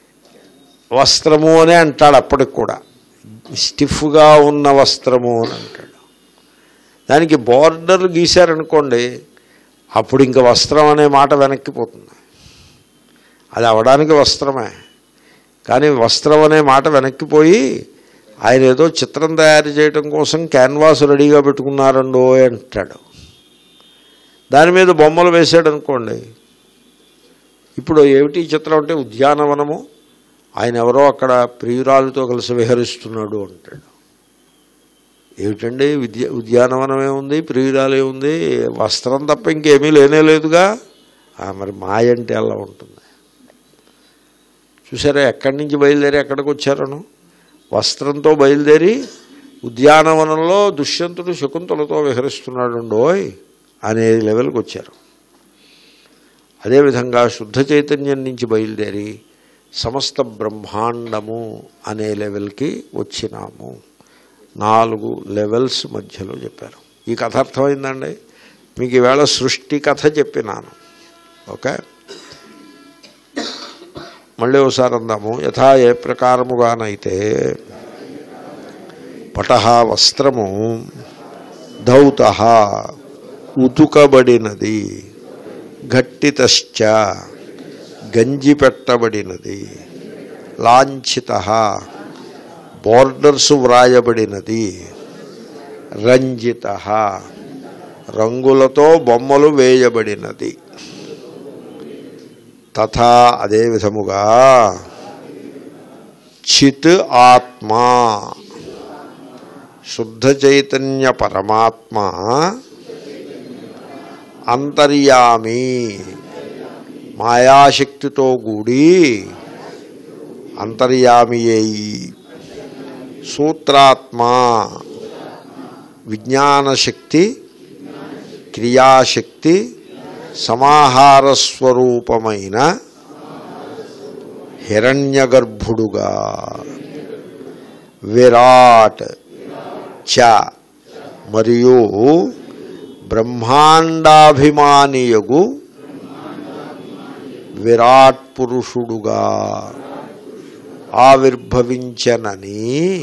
వస్త్రము అనే అంటాడు అప్పటికి కూడా స్టిఫ్గా ఉన్న వస్త్రము అని అంటాడు దానికి బార్డర్ గీశారనుకోండి అప్పుడు ఇంకా వస్త్రం అనే మాట వెనక్కిపోతుంది అది అవడానికి వస్త్రమే కానీ వస్త్రం అనే మాట వెనక్కిపోయి ఆయన ఏదో చిత్రం తయారు చేయడం కోసం క్యాన్వాస్ రెడీగా పెట్టుకున్నారండో అంటాడు దాని మీద బొమ్మలు వేసాడు అనుకోండి ఇప్పుడు ఏమిటి ఈ చిత్రం అంటే ఉద్యానవనము ఆయన ఎవరో అక్కడ ప్రియురాలతో కలిసి విహరిస్తున్నాడు అంటాడు ఏమిటండి విద్య ఉద్యానవనం ఏముంది ప్రియురాలు ఏముంది వస్త్రం తప్ప ఇంకేమీ లేనే లేదుగా ఆ, మరి మాయ అంటే అలా ఉంటుంది చూసారా ఎక్కడి నుంచి బయలుదేరి ఎక్కడికి వచ్చారను వస్త్రంతో బయలుదేరి ఉద్యానవనంలో దుష్యంతుడు శకుంతలతో విహరిస్తున్నాడుండోయ్ అనే లెవెల్కి వచ్చారు అదేవిధంగా శుద్ధ చైతన్యం నుంచి బయలుదేరి సమస్త బ్రహ్మాండము అనే లెవెల్కి వచ్చినాము నాలుగు లెవెల్స్ మధ్యలో చెప్పారు ఈ కథ అర్థమైందండి మీకు ఈవేళ సృష్టి కథ చెప్పినాను ఓకే మళ్ళీ ఒకసారి అందాము యథా ఏ ప్రకారముగానైతే పట వస్త్రము ధౌత ఉతుకబడినది ఘట్టితశ్చ గంజి పెట్టబడినది లాంఛిత బోర్డర్స్ వ్రాయబడినది రంజిత రంగులతో బొమ్మలు వేయబడినది తథా అదే విధముగా చిత్ ఆత్మా శుద్ధ చైతన్య పరమాత్మ అంతర్యామి మాయాశక్తితో కూడి అంతర్యామి అయి సూత్రాత్మ విజ్ఞానశక్తి క్రియాశక్తి సమాహార స్వరూపమైన హిరణ్యగర్భుడుగా విరాట్ చ మరియు బ్రహ్మాండాభిమానియగు విరాట్ పురుషుడుగా ఆవిర్భవించనని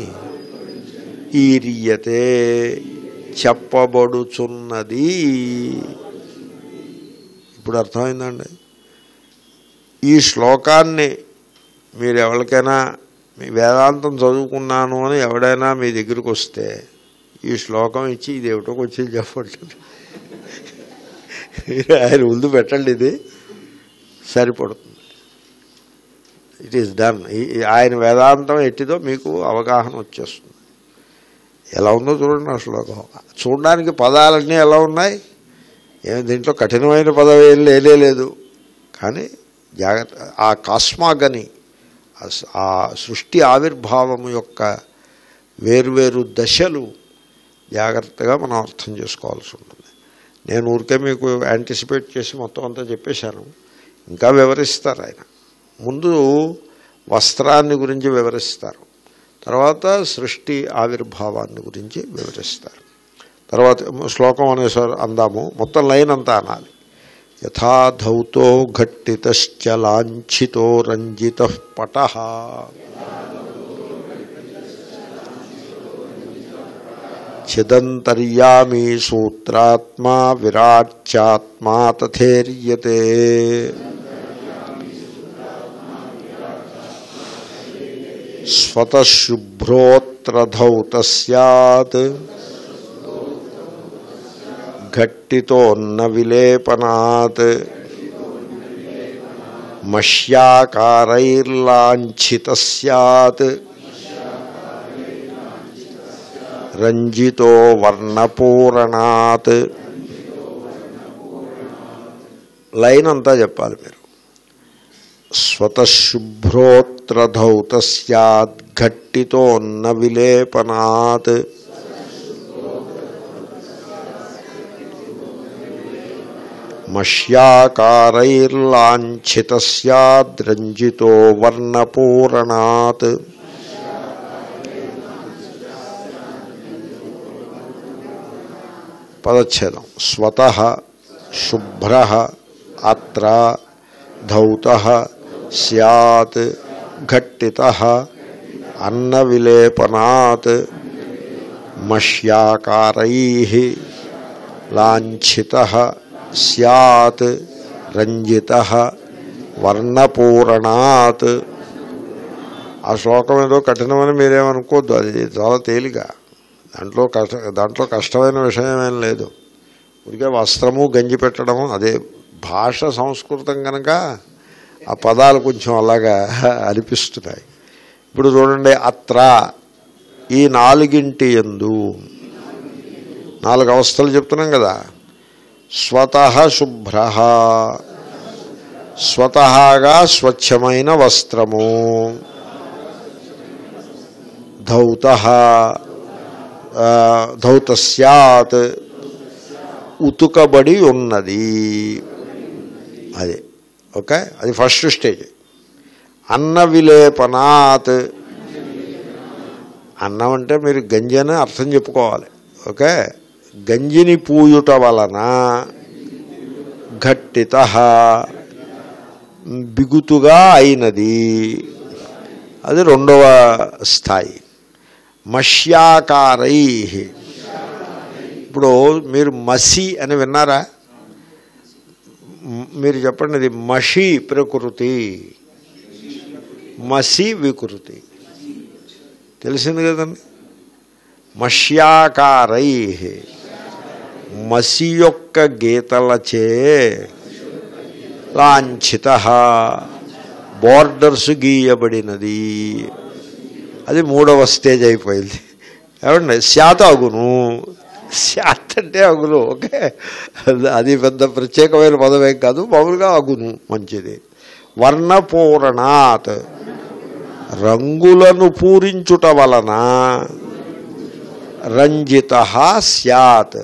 ఈరియతే చెప్పబడుచున్నది ఇప్పుడు అర్థమైందండి ఈ శ్లోకాన్ని మీరు ఎవరికైనా మీ వేదాంతం చదువుకున్నాను అని ఎవడైనా మీ దగ్గరికి వస్తే ఈ శ్లోకం ఇచ్చి ఇది ఏమిటో వచ్చి చెప్పండి ఆయన ముందు పెట్టండి ఇది సరిపడుతుంది ఇట్ ఈస్ డన్ ఆయన వేదాంతం ఎట్టిదో మీకు అవగాహన వచ్చేస్తుంది ఎలా ఉందో చూడండి ఆ శ్లోకం చూడడానికి పదాలన్నీ ఎలా ఉన్నాయి ఏమి దీంట్లో కఠినమైన పదం ఏం లేనే లేదు కానీ జాగ్రత్త ఆ కాస్మాగని ఆ స- ఆ సృష్టి ఆవిర్భావము యొక్క వేర్వేరు దశలు జాగ్రత్తగా మనం అర్థం చేసుకోవాల్సి ఉంటుంది నేను ఊరికే మీకు యాంటిసిపేట్ చేసి మొత్తం అంతా చెప్పేశాను ఇంకా వివరిస్తారు ఆయన ముందు వస్త్రాన్ని గురించి వివరిస్తారు తర్వాత సృష్టి ఆవిర్భావాన్ని గురించి వివరిస్తారు తర్వాత శ్లోకం అనేసారి అందాము మొత్తం లైన్ అంతా అనాలి యథా ధౌతో ఘట్టితశ్చ లాంఛితో రంజిత పట చిదంతర్యామి సూత్రాత్మా విరాట్చాత్మా తథేర్యతే స్వతశుభ్రోత్రధౌత సత్ ఘట్టితోన్న విలేపనాత్ మష్యాకారైర్లాంఛిత సత్ రంజితో వర్ణపూరణాత్ లైన్ అంతా చెప్పాలి మీరు స్వతశుభ్రోత్రధౌత సత్ ఘట్టితోన్న విలేపనాత్ మష్యాకారైర్లాంఛిత సద్రంజితో వర్ణపూరణాత్ పదచ్ఛేదం స్వత శుభ్ర అత్ర ధౌత సత్ ఘట్టిత అన్నవిలేపనాత్ మష్యాకారై లాంఛిత సత్ రంజిత వర్ణపూరణాత్ ఆ శ్లోకం ఏదో కఠినమని మీరేమనుకోవద్దు అది చాలా తేలిక దాంట్లో కష్ట దాంట్లో కష్టమైన విషయం ఏం లేదు ఉడికే వస్త్రము గంజి పెట్టడము అదే భాష సంస్కృతం కనుక ఆ పదాలు కొంచెం అలాగా అనిపిస్తున్నాయి ఇప్పుడు చూడండి అత్ర ఈ నాలుగింటి ఎందు నాలుగు అవస్థలు చెప్తున్నాం కదా స్వత శుభ్ర స్వతహాగా స్వచ్ఛమైన వస్త్రము ధౌత ధౌత సత్ ఉతుకబడి ఉన్నది అది ఓకే అది ఫస్ట్ స్టేజ్ అన్న విలేపనాత్ అన్నం అంటే మీరు గంజి అని అర్థం చెప్పుకోవాలి ఓకే గంజిని పూయుట వలన ఘట్టిత బిగుతుగా అయినది అది రెండవ స్థాయి మష్యాకారై ఇప్పుడు మీరు మసి అని విన్నారా మ్- మీరు చెప్పండి ఇది మషి ప్రకృతి మసి వికృతి తెలిసింది కదండి మష్యాకారై మసి యొక్క గీతలచే లాంఛిత బోర్డర్స్ గీయబడినది అది మూడవ స్టేజ్ అయిపోయింది ఏమండి శాత అగును శాత అంటే అగును ఓకే అది పెద్ద ప్రత్యేకమైన పదమేం కాదు మామూలుగా అగును మంచిది వర్ణపూరణాత్ రంగులను పూరించుట వలన రంజిత స్యాత్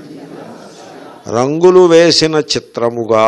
రంగులు వేసిన చిత్రముగా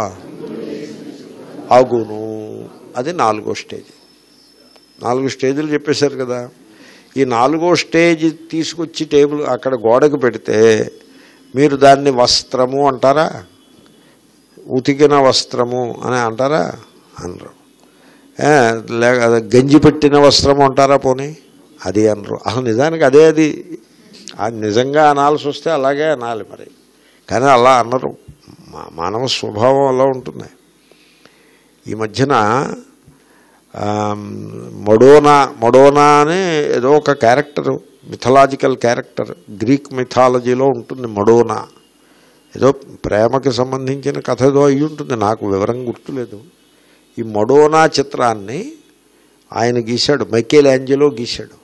అగును అది నాలుగో స్టేజ్ నాలుగు స్టేజీలు చెప్పేశారు కదా ఈ నాలుగో స్టేజ్ తీసుకొచ్చి టేబుల్ అక్కడ గోడకు పెడితే మీరు దాన్ని వస్త్రము అంటారా ఉతికిన వస్త్రము అని అంటారా అనరు ఏ, లేక అదే గంజి పెట్టిన వస్త్రము అంటారా పోనీ అది అనరు అసలు నిజానికి అదే అది అది నిజంగా అనాల్సి వస్తే అలాగే అనాలి మరి కానీ అలా అన్నరు మా- మానవ స్వభావం అలా ఉంటుంది ఈ మధ్యన ఆమ్, మడోనా మడోనా అని ఏదో ఒక క్యారెక్టర్ మిథలాజికల్ క్యారెక్టర్ గ్రీక్ మిథాలజీలో ఉంటుంది మడోనా ఏదో ప్రేమకి సంబంధించిన కథ ఏదో అయి ఉంటుంది నాకు వివరం గుర్తులేదు ఈ మడోనా చిత్రాన్ని ఆయన గీశాడు మైకేల్ యాంజలో గీశాడు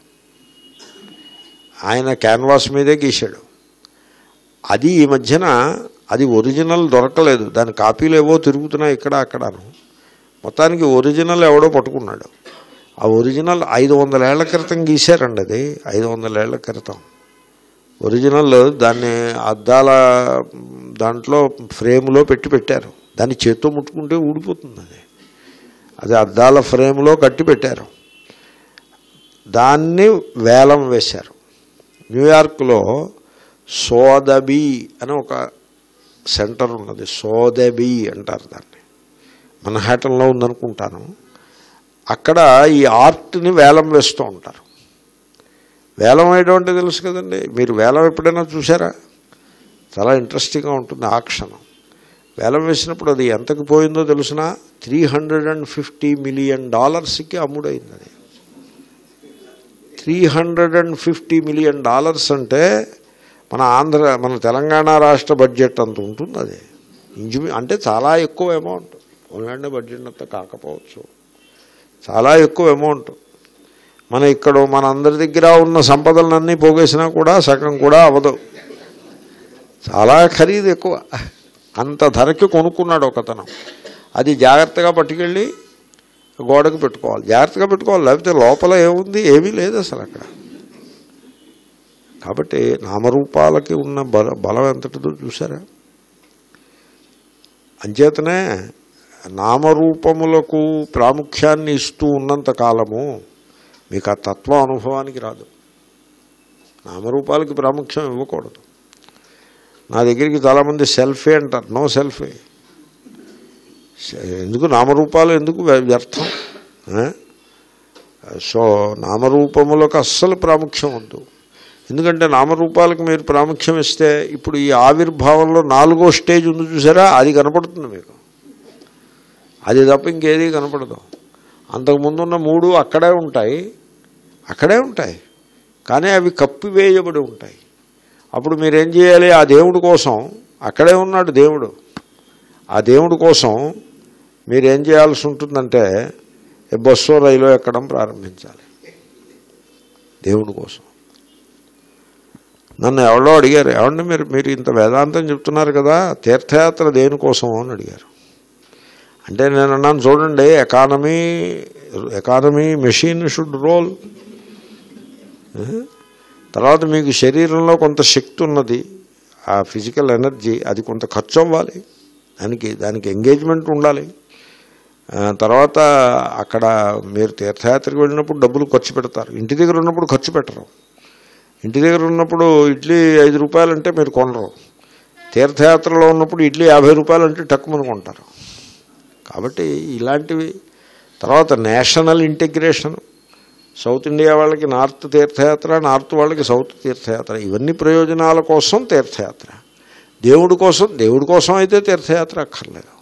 ఆయన క్యాన్వాస్ మీదే గీశాడు అది ఈ మధ్యన అది ఒరిజినల్ దొరకలేదు దాని కాపీలు ఏవో తిరుగుతున్నాయి ఇక్కడ అక్కడను మొత్తానికి ఒరిజినల్ ఎవడో పట్టుకున్నాడు ఆ ఒరిజినల్ ఐదు వందల ఏళ్ల క్రితం గీశారండి అది ఐదు వందల ఏళ్ల క్రితం ఒరిజినల్ దాన్ని అద్దాల దాంట్లో ఫ్రేమ్లో పెట్టి పెట్టారు దాన్ని చేత్తో ముట్టుకుంటే ఊడిపోతుంది అది అది అద్దాల ఫ్రేమ్లో కట్టి పెట్టారు దాన్ని వేలం వేశారు న్యూయార్క్లో సోదబీ అని ఒక సెంటర్ ఉన్నది సోదబీ అంటారు దాన్ని మన్హాటన్లో ఉందనుకుంటాను అక్కడ ఈ ఆర్ట్ని వేలం వేస్తూ ఉంటారు వేలం వేయడం అంటే తెలుసు కదండి మీరు వేలం ఎప్పుడైనా చూసారా చాలా ఇంట్రెస్టింగ్గా ఉంటుంది ఆ క్షణం వేలం వేసినప్పుడు అది ఎంతకు పోయిందో తెలిసిన three hundred and fifty million డాలర్స్కి అమ్ముడైంది అది three hundred and fifty million dollars అంటే మన ఆంధ్ర మన తెలంగాణ రాష్ట్ర బడ్జెట్ అంత ఉంటుంది అది ఇంచుమి అంటే చాలా ఎక్కువ అమౌంట్ పోన్లాండ్ బడ్జెట్ అంత కాకపోవచ్చు చాలా ఎక్కువ అమౌంట్ మన ఇక్కడ మన అందరి దగ్గర ఉన్న సంపదలన్నీ పోగేసినా కూడా సగం కూడా అవ్వదు చాలా ఖరీదు ఎక్కువ అంత ధరకి కొనుక్కున్నాడు ఒకతను అది జాగ్రత్తగా పట్టుకెళ్ళి గోడకు పెట్టుకోవాలి జాగ్రత్తగా పెట్టుకోవాలి లేకపోతే లోపల ఏముంది ఏమీ లేదు అసలు అక్కడ కాబట్టి నామరూపాలకి ఉన్న బల బలం ఎంతటిదో చూసారా అంచేతనే నామరూపములకు ప్రాముఖ్యాన్ని ఇస్తూ ఉన్నంత కాలము మీకు ఆ తత్వ అనుభవానికి రాదు నామరూపాలకి ప్రాముఖ్యం ఇవ్వకూడదు నా దగ్గరికి చాలామంది సెల్ఫీ అంటారు నో సెల్ఫీ ఎందుకు నామరూపాలు ఎందుకు వ్య- వ్యర్థం ఆ? సో నామరూపములకు అస్సలు ప్రాముఖ్యం వద్దు ఎందుకంటే నామరూపాలకు మీరు ప్రాముఖ్యం ఇస్తే ఇప్పుడు ఈ ఆవిర్భావంలో నాలుగో స్టేజ్ ఉంది చూసారా అది కనపడుతుంది మీకు అది తప్ప ఇంకేది కనపడదు అంతకుముందున్న మూడు అక్కడే ఉంటాయి అక్కడే ఉంటాయి కానీ అవి కప్పివేయబడి ఉంటాయి అప్పుడు మీరేం చేయాలి ఆ దేవుడి కోసం అక్కడే ఉన్నాడు దేవుడు ఆ దేవుడి కోసం మీరేం చేయాల్సి ఉంటుందంటే ఏ బస్సో రైలు ఎక్కడం ప్రారంభించాలి దేవుడి కోసం నన్ను ఎవరో అడిగారు ఏమండి మీరు మీరు ఇంత వేదాంతం చెప్తున్నారు కదా తీర్థయాత్ర దేనికోసం అని అడిగారు అంటే నేను అన్నాను చూడండి economy economy machine should roll తర్వాత మీకు శరీరంలో కొంత శక్తి ఉన్నది ఆ ఫిజికల్ ఎనర్జీ అది కొంత ఖర్చు అవ్వాలి దానికి దానికి ఎంగేజ్మెంట్ ఉండాలి ఆ, తర్వాత అక్కడ మీరు తీర్థయాత్రకు వెళ్ళినప్పుడు డబ్బులు ఖర్చు పెడతారు ఇంటి దగ్గర ఉన్నప్పుడు ఖర్చు పెట్టరు ఇంటి దగ్గర ఉన్నప్పుడు ఇడ్లీ ఐదు రూపాయలు అంటే మీరు కొనరు తీర్థయాత్రలో ఉన్నప్పుడు ఇడ్లీ యాభై రూపాయలు అంటే టక్కుమని కొంటారు కాబట్టి ఇలాంటివి తర్వాత నేషనల్ ఇంటిగ్రేషన్ సౌత్ ఇండియా వాళ్ళకి నార్త్ తీర్థయాత్ర నార్త్ వాళ్ళకి సౌత్ తీర్థయాత్ర ఇవన్నీ ప్రయోజనాల కోసం తీర్థయాత్ర దేవుడి కోసం దేవుడి కోసం అయితే తీర్థయాత్ర అక్కర్లేదు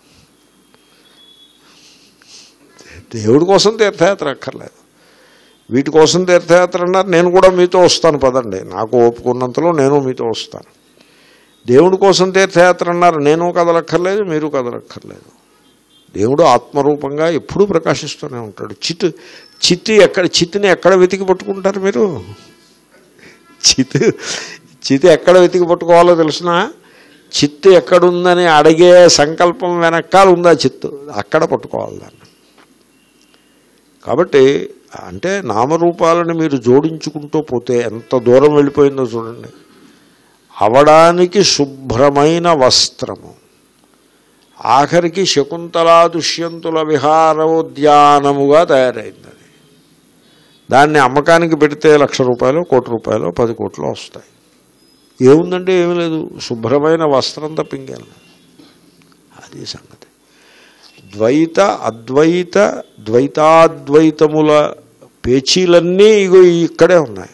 దేవుడి కోసం తీర్థయాత్ర అక్కర్లేదు వీటి కోసం తీర్థయాత్ర అన్నారు నేను కూడా మీతో వస్తాను పదండి నాకు ఓపుకున్నంతలో నేను మీతో వస్తాను దేవుడి కోసం తీర్థయాత్ర అన్నారు నేను కదలక్కర్లేదు మీరు కదలక్కర్లేదు దేవుడు ఆత్మరూపంగా ఎప్పుడూ ప్రకాశిస్తూనే ఉంటాడు చిత్ చిత్తి ఎక్కడ చిత్తుని ఎక్కడ వెతికి పట్టుకుంటారు మీరు చిత్ చితి ఎక్కడ వెతికి పట్టుకోవాలో తెలిసిన చిత్తు ఎక్కడుందని అడిగే సంకల్పం వెనకాల ఉందా చిత్తు అక్కడ పట్టుకోవాలి దాన్ని కాబట్టి అంటే నామరూపాలను మీరు జోడించుకుంటూ పోతే ఎంత దూరం వెళ్ళిపోయిందో చూడండి అవడానికి శుభ్రమైన వస్త్రము ఆఖరికి శకుంతలా దుష్యంతుల విహారోద్యానముగా తయారైంది అది దాన్ని అమ్మకానికి పెడితే లక్ష రూపాయలు కోటి రూపాయలు పది కోట్లు వస్తాయి ఏముందంటే ఏమీ లేదు శుభ్రమైన వస్త్రం తప్పింకేం లేదు అది సంగతి ద్వైత అద్వైత ద్వైతాద్వైతముల పేచీలన్నీ ఇగో ఇక్కడే ఉన్నాయి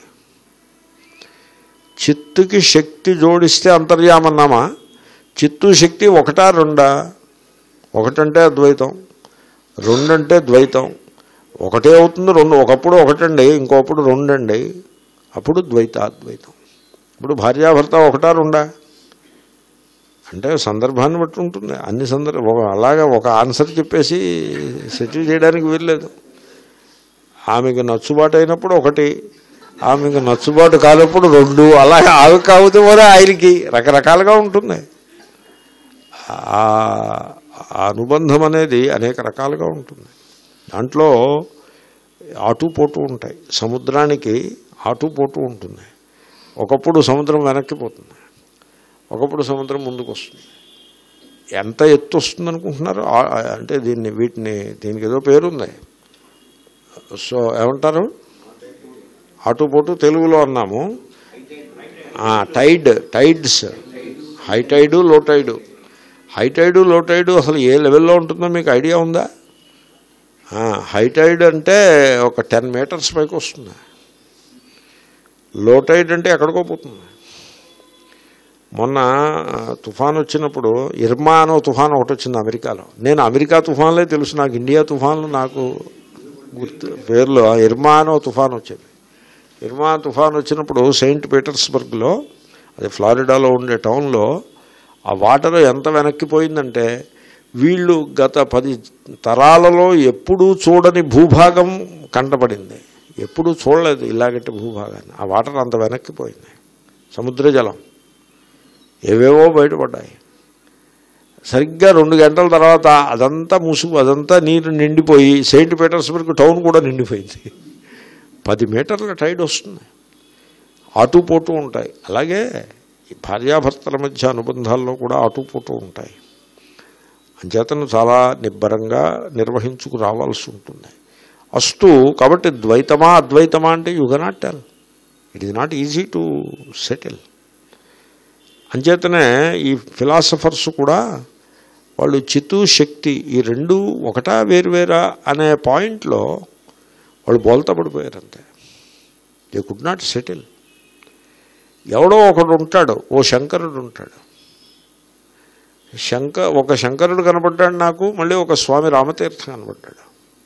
చిత్తుకి శక్తి జోడిస్తే అంతర్యామన్నామా చిత్తు శక్తి ఒకటా రెండా ఒకటంటే అద్వైతం రెండంటే ద్వైతం ఒకటే అవుతుంది రెండు ఒకప్పుడు ఒకటండి ఇంకోప్పుడు రెండండి అప్పుడు ద్వైతాద్వైతం ఇప్పుడు భార్యాభర్త ఒకటా రెండా అంటే సందర్భాన్ని బట్టి ఉంటుంది అన్ని సందర్భ ఒక- అలాగా ఒక ఆన్సర్ చెప్పేసి సెటిల్ చేయడానికి వీల్లేదు ఆమెకు నచ్చుబాటు అయినప్పుడు ఒకటి ఆమెకు నచ్చుబాటు కానప్పుడు రెండు అలాగే ఆమె కాకపోతే కూడా ఆయనకి రకరకాలుగా ఉంటుంది ఆ ఆ అనుబంధం అనేది అనేక రకాలుగా ఉంటుంది దాంట్లో ఆటుపోటు ఉంటాయి సముద్రానికి ఆటుపోటు ఉంటుంది ఒకప్పుడు సముద్రం వెనక్కిపోతుంది ఒకప్పుడు సముద్రం ముందుకు వస్తుంది ఎంత ఎత్తు వస్తుంది అనుకుంటున్నారు ఆ- అంటే దీన్ని వీటిని దీనికి ఏదో పేరుంది సో ఏమంటారు ఆటుపోటు తెలుగులో అన్నాము ఆ, tide tides high tide low tide high tide low tide అసలు ఏ లెవెల్లో ఉంటుందో మీకు ఐడియా ఉందా ఆ, హై టైడ్ అంటే ఒక టెన్ మీటర్స్ పైకి వస్తుంది లో టైడ్ అంటే ఎక్కడికో పోతుంది మొన్న ఆ, తుఫాన్ వచ్చినప్పుడు ఇర్మా అనో తుఫాన్ ఒకటి వచ్చింది అమెరికాలో నేను అమెరికా తుఫాన్లే తెలుసు నాకు ఇండియా తుఫాన్లు నాకు గుర్తు పేర్లు ఆ ఇర్మా అనో తుఫాన్ వచ్చింది ఇర్మా తుఫాన్ వచ్చినప్పుడు సెయింట్ పీటర్స్బర్గ్లో అది ఫ్లారిడాలో ఉండే టౌన్లో ఆ వాటర్ ఎంత వెనక్కిపోయిందంటే వీళ్ళు గత పది తరాలలో ఎప్పుడూ చూడని భూభాగం కంటపడింది ఎప్పుడూ చూడలేదు ఇలాగంటి భూభాగాన్ని ఆ వాటర్ అంత వెనక్కిపోయింది సముద్ర జలం ఏవేవో బయటపడ్డాయి సరిగ్గా రెండు గంటల తర్వాత అదంతా ముసుగు అదంతా నీరు నిండిపోయి సెయింట్ పీటర్స్బర్గ్ టౌన్ కూడా నిండిపోయింది పది మీటర్ల టైడ్ వస్తుంది ఆటుపోటు ఉంటాయి అలాగే ఈ భార్యాభర్తల మధ్య అనుబంధాల్లో కూడా ఆటుపోటు ఉంటాయి అంచేతను చాలా నిబ్బరంగా నిర్వహించుకు రావాల్సి ఉంటుంది అస్తు కాబట్టి ద్వైతమా అద్వైతమా అంటే you cannot tell it is not easy to settle అంచేతనే ఈ ఫిలాసఫర్స్ కూడా వాళ్ళు చిత్తు శక్తి ఈ రెండు ఒకటా వేరువేరా అనే పాయింట్లో వాళ్ళు బోల్తా పడిపోయారు అంతే దే కుడ్ నాట్ సెటిల్ ఎవడో ఒకడు ఉంటాడు ఓ శంకరుడు ఉంటాడు శంక ఒక శంకరుడు కనపడ్డాడు నాకు మళ్ళీ ఒక స్వామి రామతీర్థ కనపడ్డాడు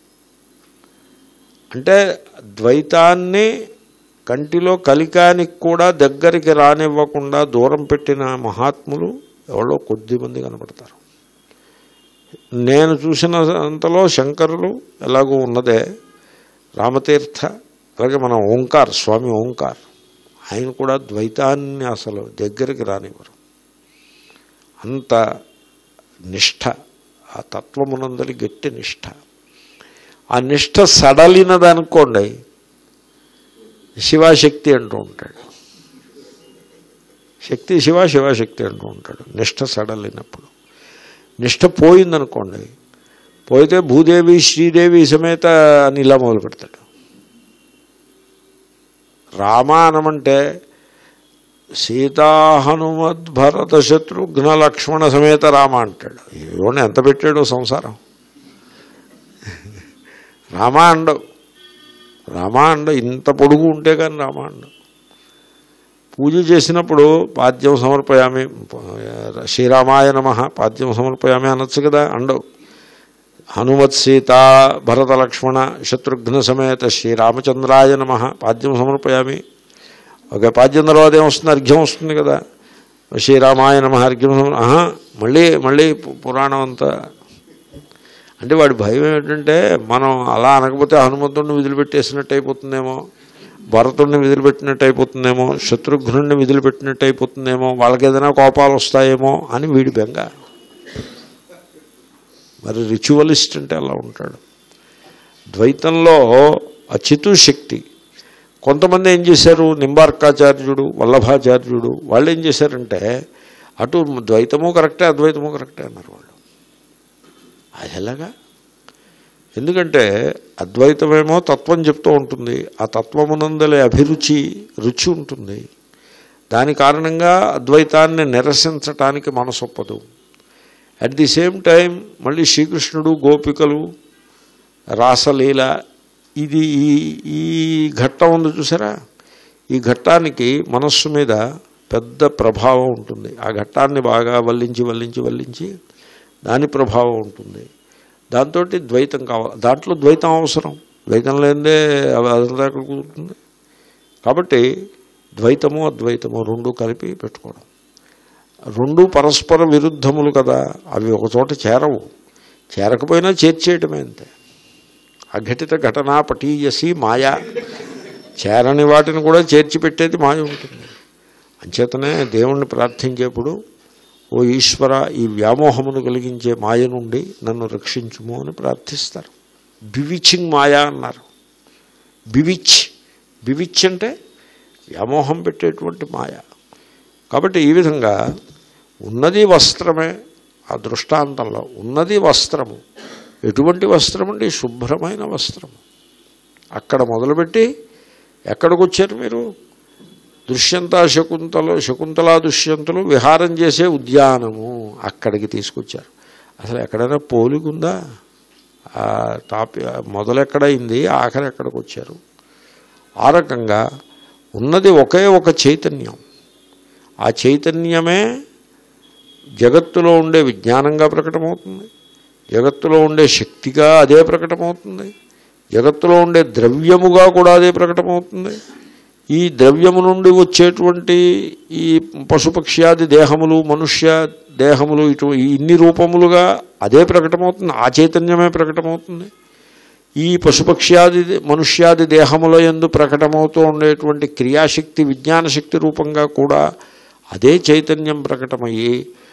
అంటే ద్వైతాన్ని కంటిలో కలికానికి కూడా దగ్గరికి రానివ్వకుండా దూరం పెట్టిన మహాత్ములు ఎవరో కొద్ది మంది కనపడతారు నేను చూసిన అంతలో శంకరులు ఎలాగో ఉన్నదే రామతీర్థ అలాగే మన ఓంకార్ స్వామి ఓంకార్ ఆయన కూడా ద్వైతాన్ని అసలు దగ్గరికి రానివ్వరు అంత నిష్ఠ ఆ తత్వమునందలి గట్టి నిష్ఠ ఆ నిష్ఠ సడలినదనుకోండి శివాశక్తి అంటూ ఉంటాడు శక్తి శివ శివశక్తి అంటూ ఉంటాడు నిష్ఠ సడలినప్పుడు నిష్ఠ పోయిందనుకోండి పోయితే భూదేవి శ్రీదేవి సమేత అని ఇలా మొదలు పెడతాడు రామ అనమంటే సీతా హనుమద్ భరత శత్రుఘ్న లక్ష్మణ సమేత రామ అంటాడు ఇవన్నీ ఎంత పెట్టాడు సంసారం రామ అండవు రామ అండ ఇంత పొడుగు ఉంటే కానీ రామ అండవు పూజ చేసినప్పుడు పాద్యం సమర్పయామి శ్రీరామాయ నమ పాద్యం సమర్పయామి అనొచ్చు కదా అండవు హనుమత్ సీత భరత లక్ష్మణ శత్రుఘ్న సమేత శ్రీరామచంద్రాయ నమ పాద్యం సమర్పయామి ఓకే పాద్యం తర్వాత ఏమొస్తుంది అర్ఘ్యం వస్తుంది కదా శ్రీరామాయ నమ అర్ఘ్యం సమర్ ఆహా మళ్ళీ మళ్ళీ పు- పురాణం అంతా అంటే వాడి భయం ఏంటంటే మనం అలా అనకపోతే హనుమంతుడిని విదిలిపెట్టేసినట్టు అయిపోతుందేమో భరతుడిని విదిలిపెట్టినట్టు అయిపోతుందేమో శత్రుఘ్నుడిని విదిలిపెట్టినట్టు అయిపోతుందేమో వాళ్ళకి ఏదైనా కోపాలు వస్తాయేమో అని వీడి బెంగ మరి రిచువలిస్ట్ అంటే అలా ఉంటాడు ద్వైతంలో ఆ చితు శక్తి కొంతమంది ఏం చేశారు నింబార్కాచార్యుడు వల్లభాచార్యుడు వాళ్ళు ఏం చేశారంటే అటు ద్వైతము కరెక్టే అద్వైతము కరెక్టే అన్నారు వాళ్ళు అది ఎలాగా ఎందుకంటే అద్వైతమేమో తత్వం చెప్తూ ఉంటుంది ఆ తత్వమునందలే అభిరుచి రుచి ఉంటుంది దాని కారణంగా అద్వైతాన్ని నిరసించటానికి మనసొప్పదు అట్ ది సేమ్ టైం మళ్ళీ శ్రీకృష్ణుడు గోపికలు రాసలీల ఇది ఈ ఈ ఘట్టం ఉంది చూసారా ఈ ఘట్టానికి మనస్సు మీద పెద్ద ప్రభావం ఉంటుంది ఆ ఘట్టాన్ని బాగా వల్లించి వల్లించి వల్లించి దాని ప్రభావం ఉంటుంది దాంతో ద్వైతం కావాలి దాంట్లో ద్వైతం అవసరం ద్వైతం లేదే అదంతా ఎక్కడ కుదురుతుంది కాబట్టి ద్వైతము అద్వైతము రెండు కలిపి పెట్టుకోవడం రెండు పరస్పర విరుద్ధములు కదా అవి ఒక చోట చేరవు చేరకపోయినా చేర్చేయటమే అంతే అఘటిత ఘటనా పటీయసి మాయా చేరని వాటిని కూడా చేర్చి పెట్టేది మాయ ఉంటుంది అంచేతనే దేవుణ్ణి ప్రార్థించేప్పుడు ఓ ఈశ్వర ఈ వ్యామోహమును కలిగించే మాయ నుండి నన్ను రక్షించుము అని ప్రార్థిస్తారు బివిచింగ్ మాయా అన్నారు బివిచ్ బివిచ్ అంటే వ్యామోహం పెట్టేటువంటి మాయ కాబట్టి ఈ విధంగా ఉన్నది వస్త్రమే ఆ దృష్టాంతంలో ఉన్నది వస్త్రము ఎటువంటి వస్త్రం అండి శుభ్రమైన వస్త్రము అక్కడ మొదలుపెట్టి ఎక్కడికి వచ్చారు మీరు దుష్యంత శకుంతలు శకుంతలా దుష్యంతులు విహారం చేసే ఉద్యానము అక్కడికి తీసుకొచ్చారు అసలు ఎక్కడైనా పోలిగుందా ఆ టాప్ మొదలెక్కడైంది ఆఖరి ఎక్కడికి వచ్చారు ఆ రకంగా ఉన్నది ఒకే ఒక చైతన్యం ఆ చైతన్యమే జగత్తులో ఉండే విజ్ఞానంగా ప్రకటమవుతుంది జగత్తులో ఉండే శక్తిగా అదే ప్రకటమవుతుంది జగత్తులో ఉండే ద్రవ్యముగా కూడా అదే ప్రకటమవుతుంది ఈ ద్రవ్యము నుండి వచ్చేటువంటి ఈ పశుపక్ష్యాది దేహములు మనుష్య దేహములు ఇటు ఈ ఇన్ని రూపములుగా అదే ప్రకటమవుతుంది ఆ చైతన్యమే ప్రకటమవుతుంది ఈ పశుపక్ష్యాది మనుష్యాది దేహముల ఎందు ప్రకటమవుతూ ఉండేటువంటి క్రియాశక్తి విజ్ఞానశక్తి రూపంగా కూడా అదే చైతన్యం ప్రకటమయ్యి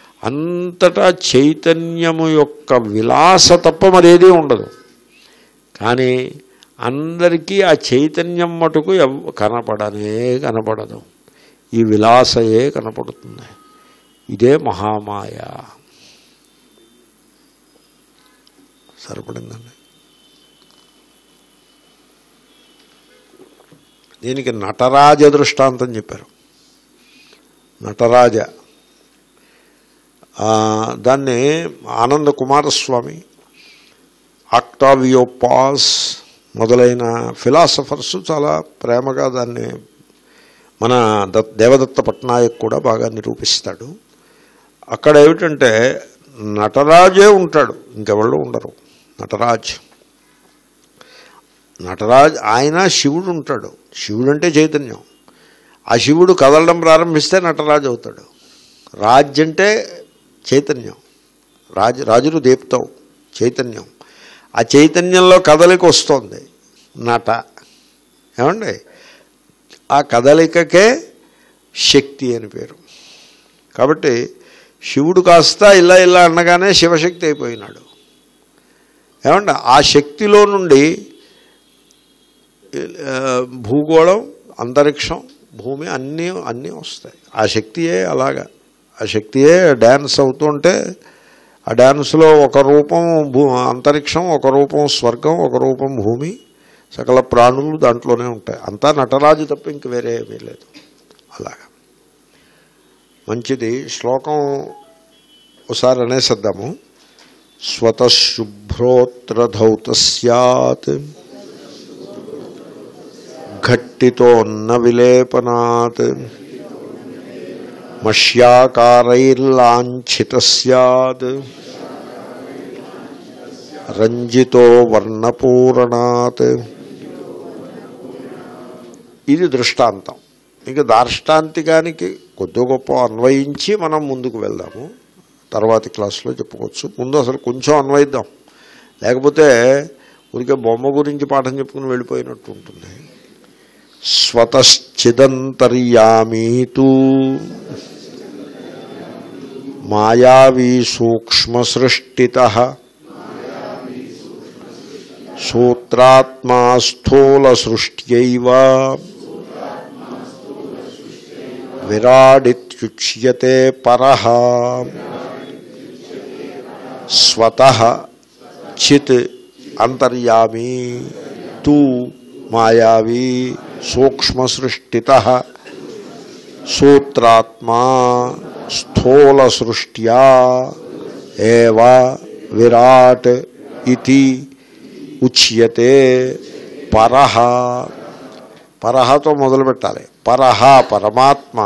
అంతటా చైతన్యము యొక్క విలాస తప్ప మరేదీ ఉండదు కానీ అందరికీ ఆ చైతన్యం మటుకు ఎవ్- కనపడనే కనపడదు ఈ విలాసయే కనపడుతుంది ఇదే మహామాయ సరిపడిందండి దీనికి నటరాజ దృష్టాంతం చెప్పారు నటరాజ ఆ, దాన్ని ఆనంద కుమారస్వామి ఆక్టావియో పాస్ మొదలైన ఫిలాసఫర్స్ చాలా ప్రేమగా దాన్ని మన దత్ దేవదత్త పట్నాయక్ కూడా బాగా నిరూపిస్తాడు అక్కడ ఏమిటంటే నటరాజే ఉంటాడు ఇంకెవళ్ళు ఉండరు నటరాజ్ నటరాజ్ ఆయన శివుడు ఉంటాడు శివుడు అంటే చైతన్యం ఆ శివుడు కదలడం ప్రారంభిస్తే నటరాజు అవుతాడు రాజ్ అంటే చైతన్యం రాజు రాజులు దేపుతావు చైతన్యం ఆ చైతన్యంలో కదలిక వస్తుంది నట ఏమండి ఆ కదలికకే శక్తి అని పేరు కాబట్టి శివుడు కాస్త ఇలా ఇలా అనగానే శివశక్తి అయిపోయినాడు ఏమంటే ఆ శక్తిలో నుండి ఆ, భూగోళం అంతరిక్షం భూమి అన్నీ అన్నీ వస్తాయి ఆ శక్తియే అలాగా ఆ శక్తియే డ్యాన్స్ అవుతుంటే ఆ డ్యాన్స్లో ఒక రూపం భూ అంతరిక్షం ఒక రూపం స్వర్గం ఒక రూపం భూమి సకల ప్రాణులు దాంట్లోనే ఉంటాయి అంతా నటరాజు తప్ప ఇంక వేరే ఏమీ లేదు అలాగా మంచిది శ్లోకం ఒకసారి అనేసిద్దాము స్వతశుభ్రోత్రధౌత సత్ ఘట్టితోన్న విలేపనాత్ మష్యాకారైర్లాంఛిత సత్ రంజితో వర్ణపూరణాత్ ఇది దృష్టాంతం ఇక దార్ష్టాంతికానికి కొద్ది గొప్ప అన్వయించి మనం ముందుకు వెళ్దాము తర్వాతి క్లాస్లో చెప్పుకోవచ్చు ముందు అసలు కొంచెం అన్వయిద్దాం లేకపోతే ఊరికే బొమ్మ గురించి పాఠం చెప్పుకుని వెళ్ళిపోయినట్టు ఉంటుంది స్వతశ్చిదంతర్యామీతూ మాయావీ సూక్ష్మసృష్టిత సూత్రాత్మా స్థూలసృష్ట్యైవ విరాడిత్యుచ్యతే పరః స్వతః చిత్ అంతర్యామి తూ మాయావీ సూక్ష్మసృష్టిత సూత్రాత్మా స్థూలసృష్ట్యా ఏవ విరాట్ ఇది ఉచ్యతే పరహ పరహతో మొదలు పెట్టాలి పరహ పరమాత్మ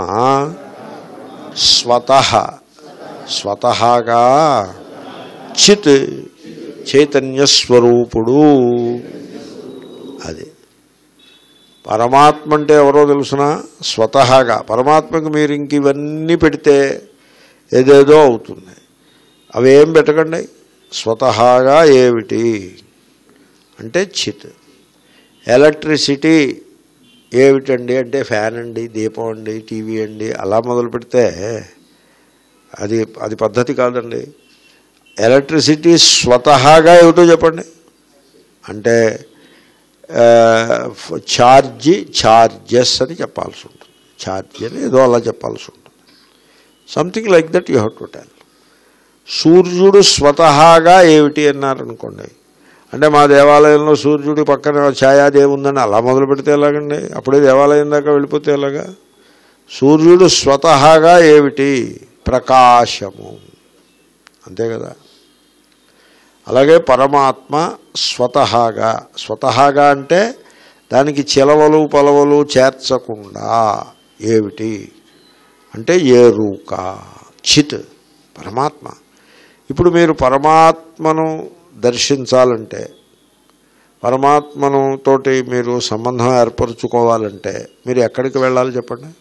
స్వత స్వతహాగా చిత్ చైతన్యస్వరూపుడు అది పరమాత్మ అంటే ఎవరో తెలుసిన స్వతహాగా పరమాత్మకు మీరు ఇంక ఇవన్నీ పెడితే ఏదేదో అవుతుంది అవేం పెట్టకండి స్వతహాగా ఏమిటి అంటే చిత్ ఎలక్ట్రిసిటీ ఏమిటండి అంటే ఫ్యాన్ అండి దీపం అండి టీవీ అండి అలా మొదలు పెడితే అది అది పద్ధతి కాదండి ఎలక్ట్రిసిటీ స్వతహాగా ఏమిటో చెప్పండి అంటే ఆ, ఛార్జీ ఛార్జెస్ అని చెప్పాల్సి ఉంటుంది ఛార్జ్ అని ఏదో అలా చెప్పాల్సి ఉంటుంది something like that you have to tell సూర్యుడు స్వతహాగా ఏమిటి అన్నారనుకోండి అంటే మా దేవాలయంలో సూర్యుడి పక్కన ఛాయాదేవి ఉందని అలా మొదలు పెడితే ఎలాగండి అప్పుడే దేవాలయం దాకా వెళ్ళిపోతే ఎలాగా సూర్యుడు స్వతహాగా ఏమిటి ప్రకాశము అంతే కదా అలాగే పరమాత్మ స్వతహాగా స్వతహాగా అంటే దానికి చిలవలు పలవలు చేర్చకుండా ఏమిటి అంటే ఏరుక చిత్ పరమాత్మ ఇప్పుడు మీరు పరమాత్మను దర్శించాలంటే పరమాత్మను తోటి మీరు సంబంధం ఏర్పరచుకోవాలంటే మీరు ఎక్కడికి వెళ్ళాలి చెప్పండి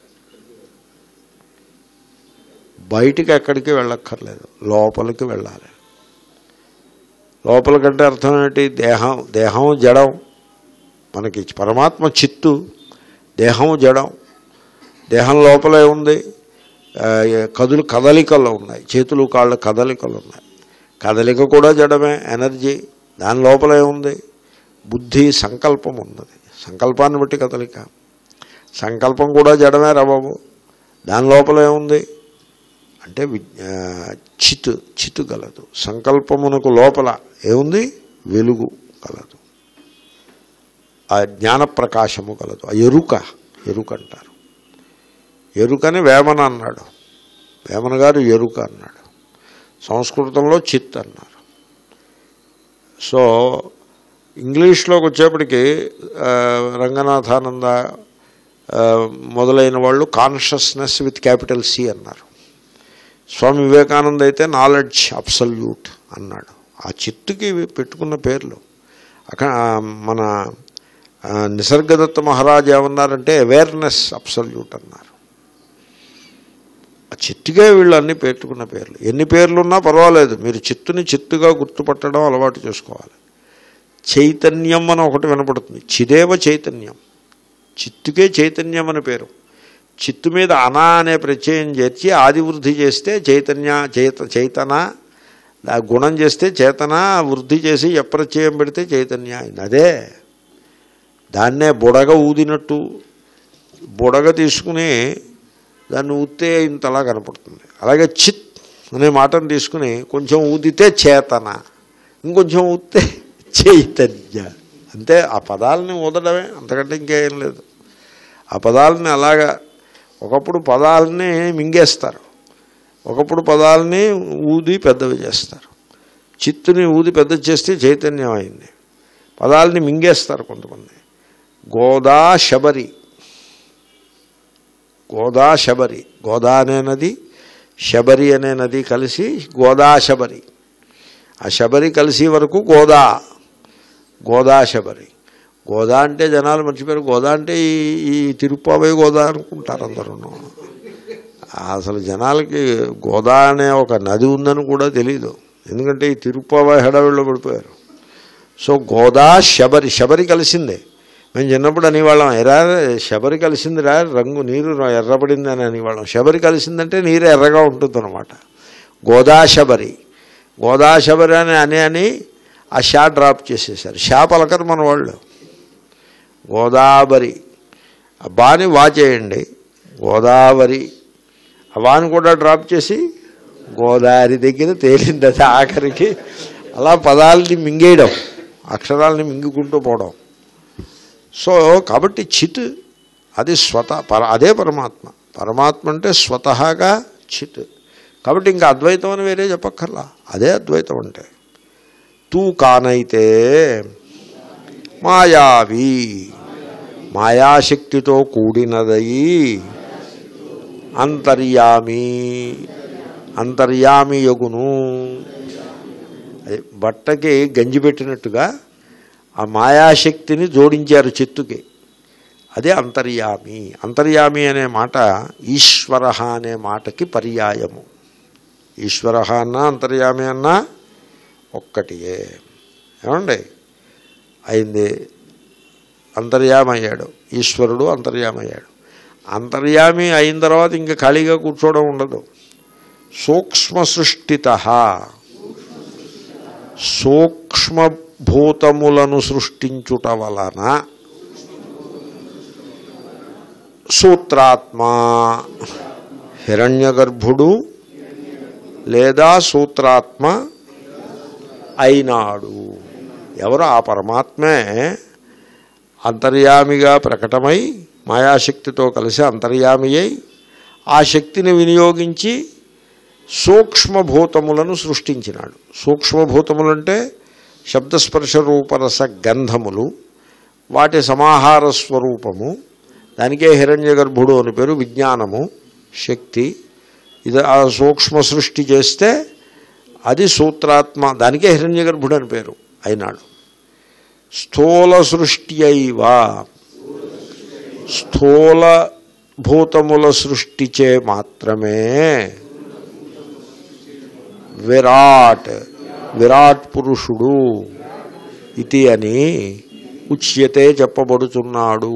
బయటికి ఎక్కడికి వెళ్ళక్కర్లేదు లోపలికి వెళ్ళాలి లోపలికంటే అర్థం ఏంటి దేహం దేహం జడం మనకి పరమాత్మ చిత్తు దేహం జడం దేహం లోపలే ఉంది ఆ, కదులు కదలికలు ఉన్నాయి చేతులు కాళ్ళ కదలికలు ఉన్నాయి కదలిక కూడా జడమే ఎనర్జీ దాని లోపలే ఉంది బుద్ధి సంకల్పం ఉన్నది సంకల్పాన్ని బట్టి కదలిక సంకల్పం కూడా జడమే రా బాబు దాని లోపలే ఉంది అంటే వి- ఆ, చిత్ చిత్ గలదు సంకల్పమునకు లోపల ఏముంది వెలుగు కలదు ఆ జ్ఞాన ప్రకాశము కలదు ఆ ఎరుక ఎరుక అంటారు ఎరుకని వేమన అన్నాడు వేమన గారు ఎరుక అన్నాడు సంస్కృతంలో చిత్ అన్నారు సో ఇంగ్లీష్లోకి వచ్చేప్పటికి ఆ, రంగనాథానంద ఆ, మొదలైన వాళ్ళు కాన్షియస్నెస్ విత్ క్యాపిటల్ సి అన్నారు స్వామి వివేకానంద అయితే నాలెడ్జ్ అబ్సల్యూట్ అన్నాడు ఆ చిత్తుకి పెట్టుకున్న పేర్లు అక్కడ మన ఆ, నిసర్గదత్త మహారాజ్ ఏమన్నారంటే అవేర్నెస్ అబ్సల్యూట్ అన్నారు ఆ చిత్తుగా వీళ్ళు అన్ని పెట్టుకున్న పేర్లు ఎన్ని పేర్లు ఉన్నా పర్వాలేదు మీరు చిత్తుని చిత్తుగా గుర్తుపట్టడం అలవాటు చేసుకోవాలి చైతన్యం అని ఒకటి వినపడుతుంది చిదేవ చైతన్యం చిత్తుకే చైతన్యం అని పేరు చిత్తు మీద అనా అనే ప్రత్యయం చేర్చి ఆదివృద్ధి చేస్తే చైతన్య చైత చైతన ఆ గుణం చేస్తే చేతన వృద్ధి చేసి ఎప్రత్యయం పెడితే చైతన్య అయింది అదే దాన్నే బుడగ ఊదినట్టు బుడగ తీసుకుని దాన్ని ఊతే ఇంతలా కనపడుతుంది అలాగే చిత్ అనే మాటను తీసుకుని కొంచెం ఊదితే చేతన ఇంకొంచెం ఊతే చైతన్య అంతే ఆ పదాలని ఊదడమే అంతకంటే ఇంకేం లేదు ఆ పదాలని అలాగా ఒకప్పుడు పదాలని మింగేస్తారు ఒకప్పుడు పదాలని ఊది పెద్దవి చేస్తారు చిత్తుని ఊది పెద్ద చేస్తే చైతన్యం అయింది పదాలని మింగేస్తారు కొంతమంది గోదా శబరి గోదా శబరి గోదా అనే నది శబరి అనే నది కలిసి గోదా శబరి ఆ శబరి కలిసి వరకు గోదా గోదా శబరి గోదా అంటే జనాలు మర్చిపోయారు గోదా అంటే ఈ ఈ తిరుపావై గోదా అనుకుంటారు అందరూ అసలు జనాలకి గోదా అనే ఒక నది ఉందని కూడా తెలియదు ఎందుకంటే ఈ తిరుపావై హడావిడిలో పడిపోయారు సో గోదా శబరి శబరి కలిసిందే మేము చిన్నప్పుడు అనేవాళ్ళం ఎరా శబరి కలిసిందిరా రంగు నీరు ఎర్రబడింది అని అనేవాళ్ళం శబరి కలిసిందంటే నీరు ఎర్రగా ఉంటుందన్నమాట గోదా శబరి గోదా శబరి అని అని అని ఆ షా డ్రాప్ చేసేసారు షా పలకరు మన వాళ్ళు గోదావరి ఆ బాని వాచేయండి గోదావరి ఆ వాని కూడా డ్రాప్ చేసి గోదావరి దగ్గర తేలింది అది ఆఖరికి అలా పదాలని మింగేయడం అక్షరాలని మింగుకుంటూ పోవడం సో కాబట్టి చిత్ అది స్వత పర అదే పరమాత్మ పరమాత్మ అంటే స్వతహాగా చిత్ కాబట్టి ఇంకా అద్వైతం అని వేరే చెప్పక్కర్లా అదే అద్వైతం అంటే తూ కానైతే మాయావి మాయాశక్తితో కూడినదయి అంతర్యామి అంతర్యామి యగును అది బట్టకి గంజి పెట్టినట్టుగా ఆ మాయాశక్తిని జోడించారు చిత్తుకి అదే అంతర్యామి అంతర్యామి అనే మాట ఈశ్వర అనే మాటకి పర్యాయము ఈశ్వర అన్నా అంతర్యామి అన్నా ఒక్కటియే ఏమండి అయింది అంతర్యామయ్యాడు ఈశ్వరుడు అంతర్యామయ్యాడు అంతర్యామి అయిన తర్వాత ఇంకా ఖాళీగా కూర్చోవడం ఉండదు సూక్ష్మ సృష్టిత సూక్ష్మభూతములను సృష్టించుట వలన సూత్రాత్మ హిరణ్యగర్భుడు లేదా సూత్రాత్మ అయినాడు ఎవరు ఆ పరమాత్మే అంతర్యామిగా ప్రకటమై మాయాశక్తితో కలిసి అంతర్యామి అయి ఆ శక్తిని వినియోగించి సూక్ష్మభూతములను సృష్టించినాడు సూక్ష్మభూతములంటే శబ్దస్పర్శ రూపరస గంధములు వాటి సమాహార స్వరూపము దానికే హిరణ్య గర్భుడు అని పేరు విజ్ఞానము శక్తి ఇది ఆ సూక్ష్మ సృష్టి చేస్తే అది సూత్రాత్మ దానికే హిరణ్య గర్భుడు అని పేరు అయినాడు స్థూల సృష్టి అయివా స్థూల భూతముల సృష్టిచే మాత్రమే విరాట్ విరాట్ పురుషుడు ఇది అని ఉచ్యతే చెప్పబడుతున్నాడు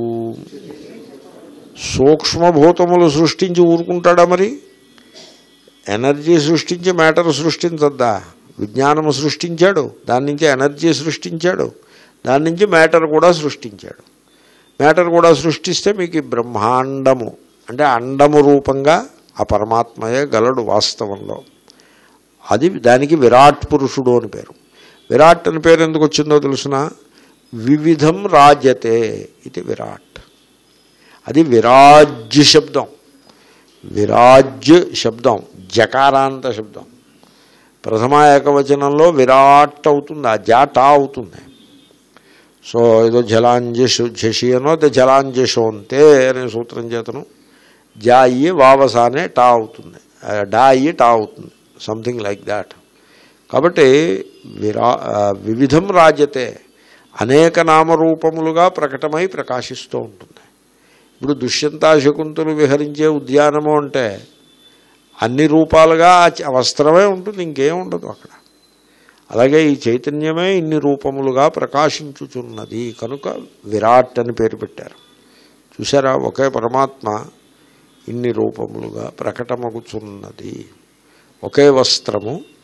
సూక్ష్మభూతములు సృష్టించి ఊరుకుంటాడా మరి ఎనర్జీ సృష్టించి మ్యాటర్ సృష్టించద్దా విజ్ఞానము సృష్టించాడు దాని నుంచి ఎనర్జీ సృష్టించాడు దాని నుంచి మ్యాటర్ కూడా సృష్టించాడు మ్యాటర్ కూడా సృష్టిస్తే మీకు ఈ బ్రహ్మాండము అంటే అండము రూపంగా ఆ పరమాత్మయే గలడు వాస్తవంలో అది దానికి విరాట్ పురుషుడు అని పేరు విరాట్ అని పేరు ఎందుకు వచ్చిందో తెలుసిన వివిధం రాజ్యతే ఇది విరాట్ అది విరాజ్ శబ్దం విరాజ్ శబ్దం జకారాంత శబ్దం ప్రథమ ఏకవచనంలో విరాట్ అవుతుంది ఆ జాటా అవుతుంది సో ఏదో జలాంజషు జషి అనో అదే జలాంజషోంతే అనే సూత్రం చేతను జా అయ్యి వావసానే టా అవుతుంది ఆ, డా అయ్యి టా అవుతుంది సంథింగ్ లైక్ దాట్ కాబట్టి విరా ఆ, వివిధం రాజ్యతే అనేక నామరూపములుగా ప్రకటమై ప్రకాశిస్తూ ఉంటుంది ఇప్పుడు దుష్యంతా శకుంతులు విహరించే ఉద్యానము అంటే అన్ని రూపాలుగా ఆ చ- వస్త్రమే ఉంటుంది ఇంకేం ఉండదు అక్కడ అలాగే ఈ చైతన్యమే ఇన్ని రూపములుగా ప్రకాశించుచున్నది కనుక విరాట్ అని పేరు పెట్టారు చూసారా ఒకే పరమాత్మ ఇన్ని రూపములుగా ప్రకటమగుచున్నది ఒకే వస్త్రము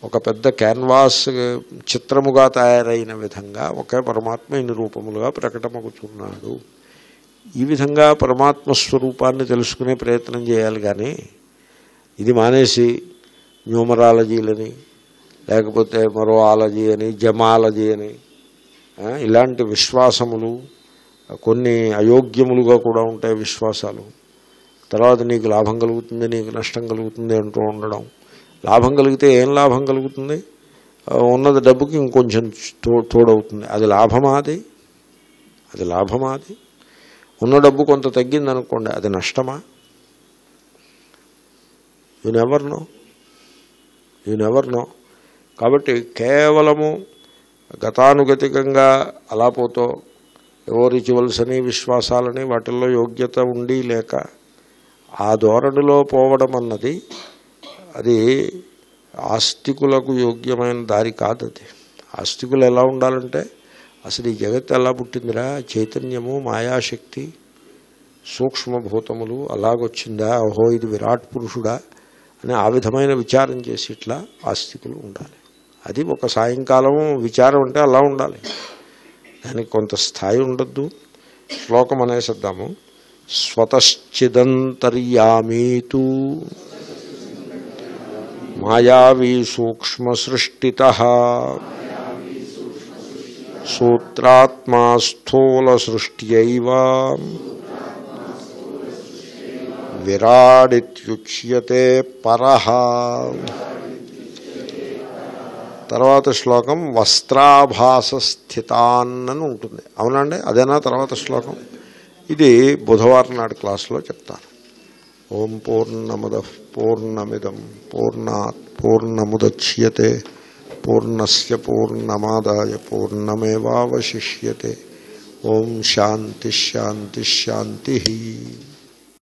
ఒక పెద్ద క్యాన్వాస్ చిత్రముగా తయారైన విధంగా ఒకే పరమాత్మ ఇన్ని రూపములుగా ప్రకటమవుతున్నాడు ఈ విధంగా పరమాత్మ స్వరూపాన్ని తెలుసుకునే ప్రయత్నం చేయాలి కానీ ఇది మానేసి న్యూమరాలజీలని లేకపోతే మరో ఆలజీ అని జమాలజీ అని ఆ, ఇలాంటి విశ్వాసములు కొన్ని అయోగ్యములుగా కూడా ఉంటాయి విశ్వాసాలు తర్వాత నీకు లాభం కలుగుతుంది నీకు నష్టం కలుగుతుంది అంటూ ఉండడం లాభం కలిగితే ఏం లాభం కలుగుతుంది ఆ, ఉన్నది డబ్బుకి ఇంకొంచెం తో తోడవుతుంది అది లాభమా అది అది లాభమా అది ఉన్న డబ్బు కొంత తగ్గిందనుకోండి అది నష్టమా you never know you never know కాబట్టి కేవలము గతానుగతికంగా అలా పోతో ఏవో రిచువల్స్ అని విశ్వాసాలని వాటిల్లో యోగ్యత ఉండి లేక ఆ ధోరణిలో పోవడం అన్నది అది ఆస్తికులకు యోగ్యమైన దారి కాదు అది ఆస్తికులు ఎలా ఉండాలంటే అసలు ఈ జగత్తు ఎలా పుట్టిందిరా చైతన్యము మాయాశక్తి సూక్ష్మభూతములు అలాగొచ్చిందా ఓహో ఇది విరాట్ పురుషుడా అని ఆ విధమైన విచారం చేసి ఇట్లా ఆస్తికులు ఉండాలి అది ఒక సాయంకాలం విచారం అంటే అలా ఉండాలి దానికి కొంత స్థాయి ఉండద్దు శ్లోకం అనేసిద్దాము స్వతశ్చిదంతర్యామీతు మాయావీ సూక్ష్మసృష్టిత సూత్రాత్మా స్థూల సృష్ట్యైవ విరాడిత్యుచ్యతే పరహ తర్వాత శ్లోకం వస్త్రాభాస స్థితాన్ అని ఉంటుంది అవునండి అదేనా తర్వాత శ్లోకం ఇది బుధవారం నాడు క్లాసులో చెప్తాను ఓం పూర్ణముద పూర్ణమిదం పూర్ణాత్ పూర్ణముద్యతే పూర్ణస్య పూర్ణమాదాయ పూర్ణమేవాశిష్యతే ఓం శాంతి శాంతి శాంతి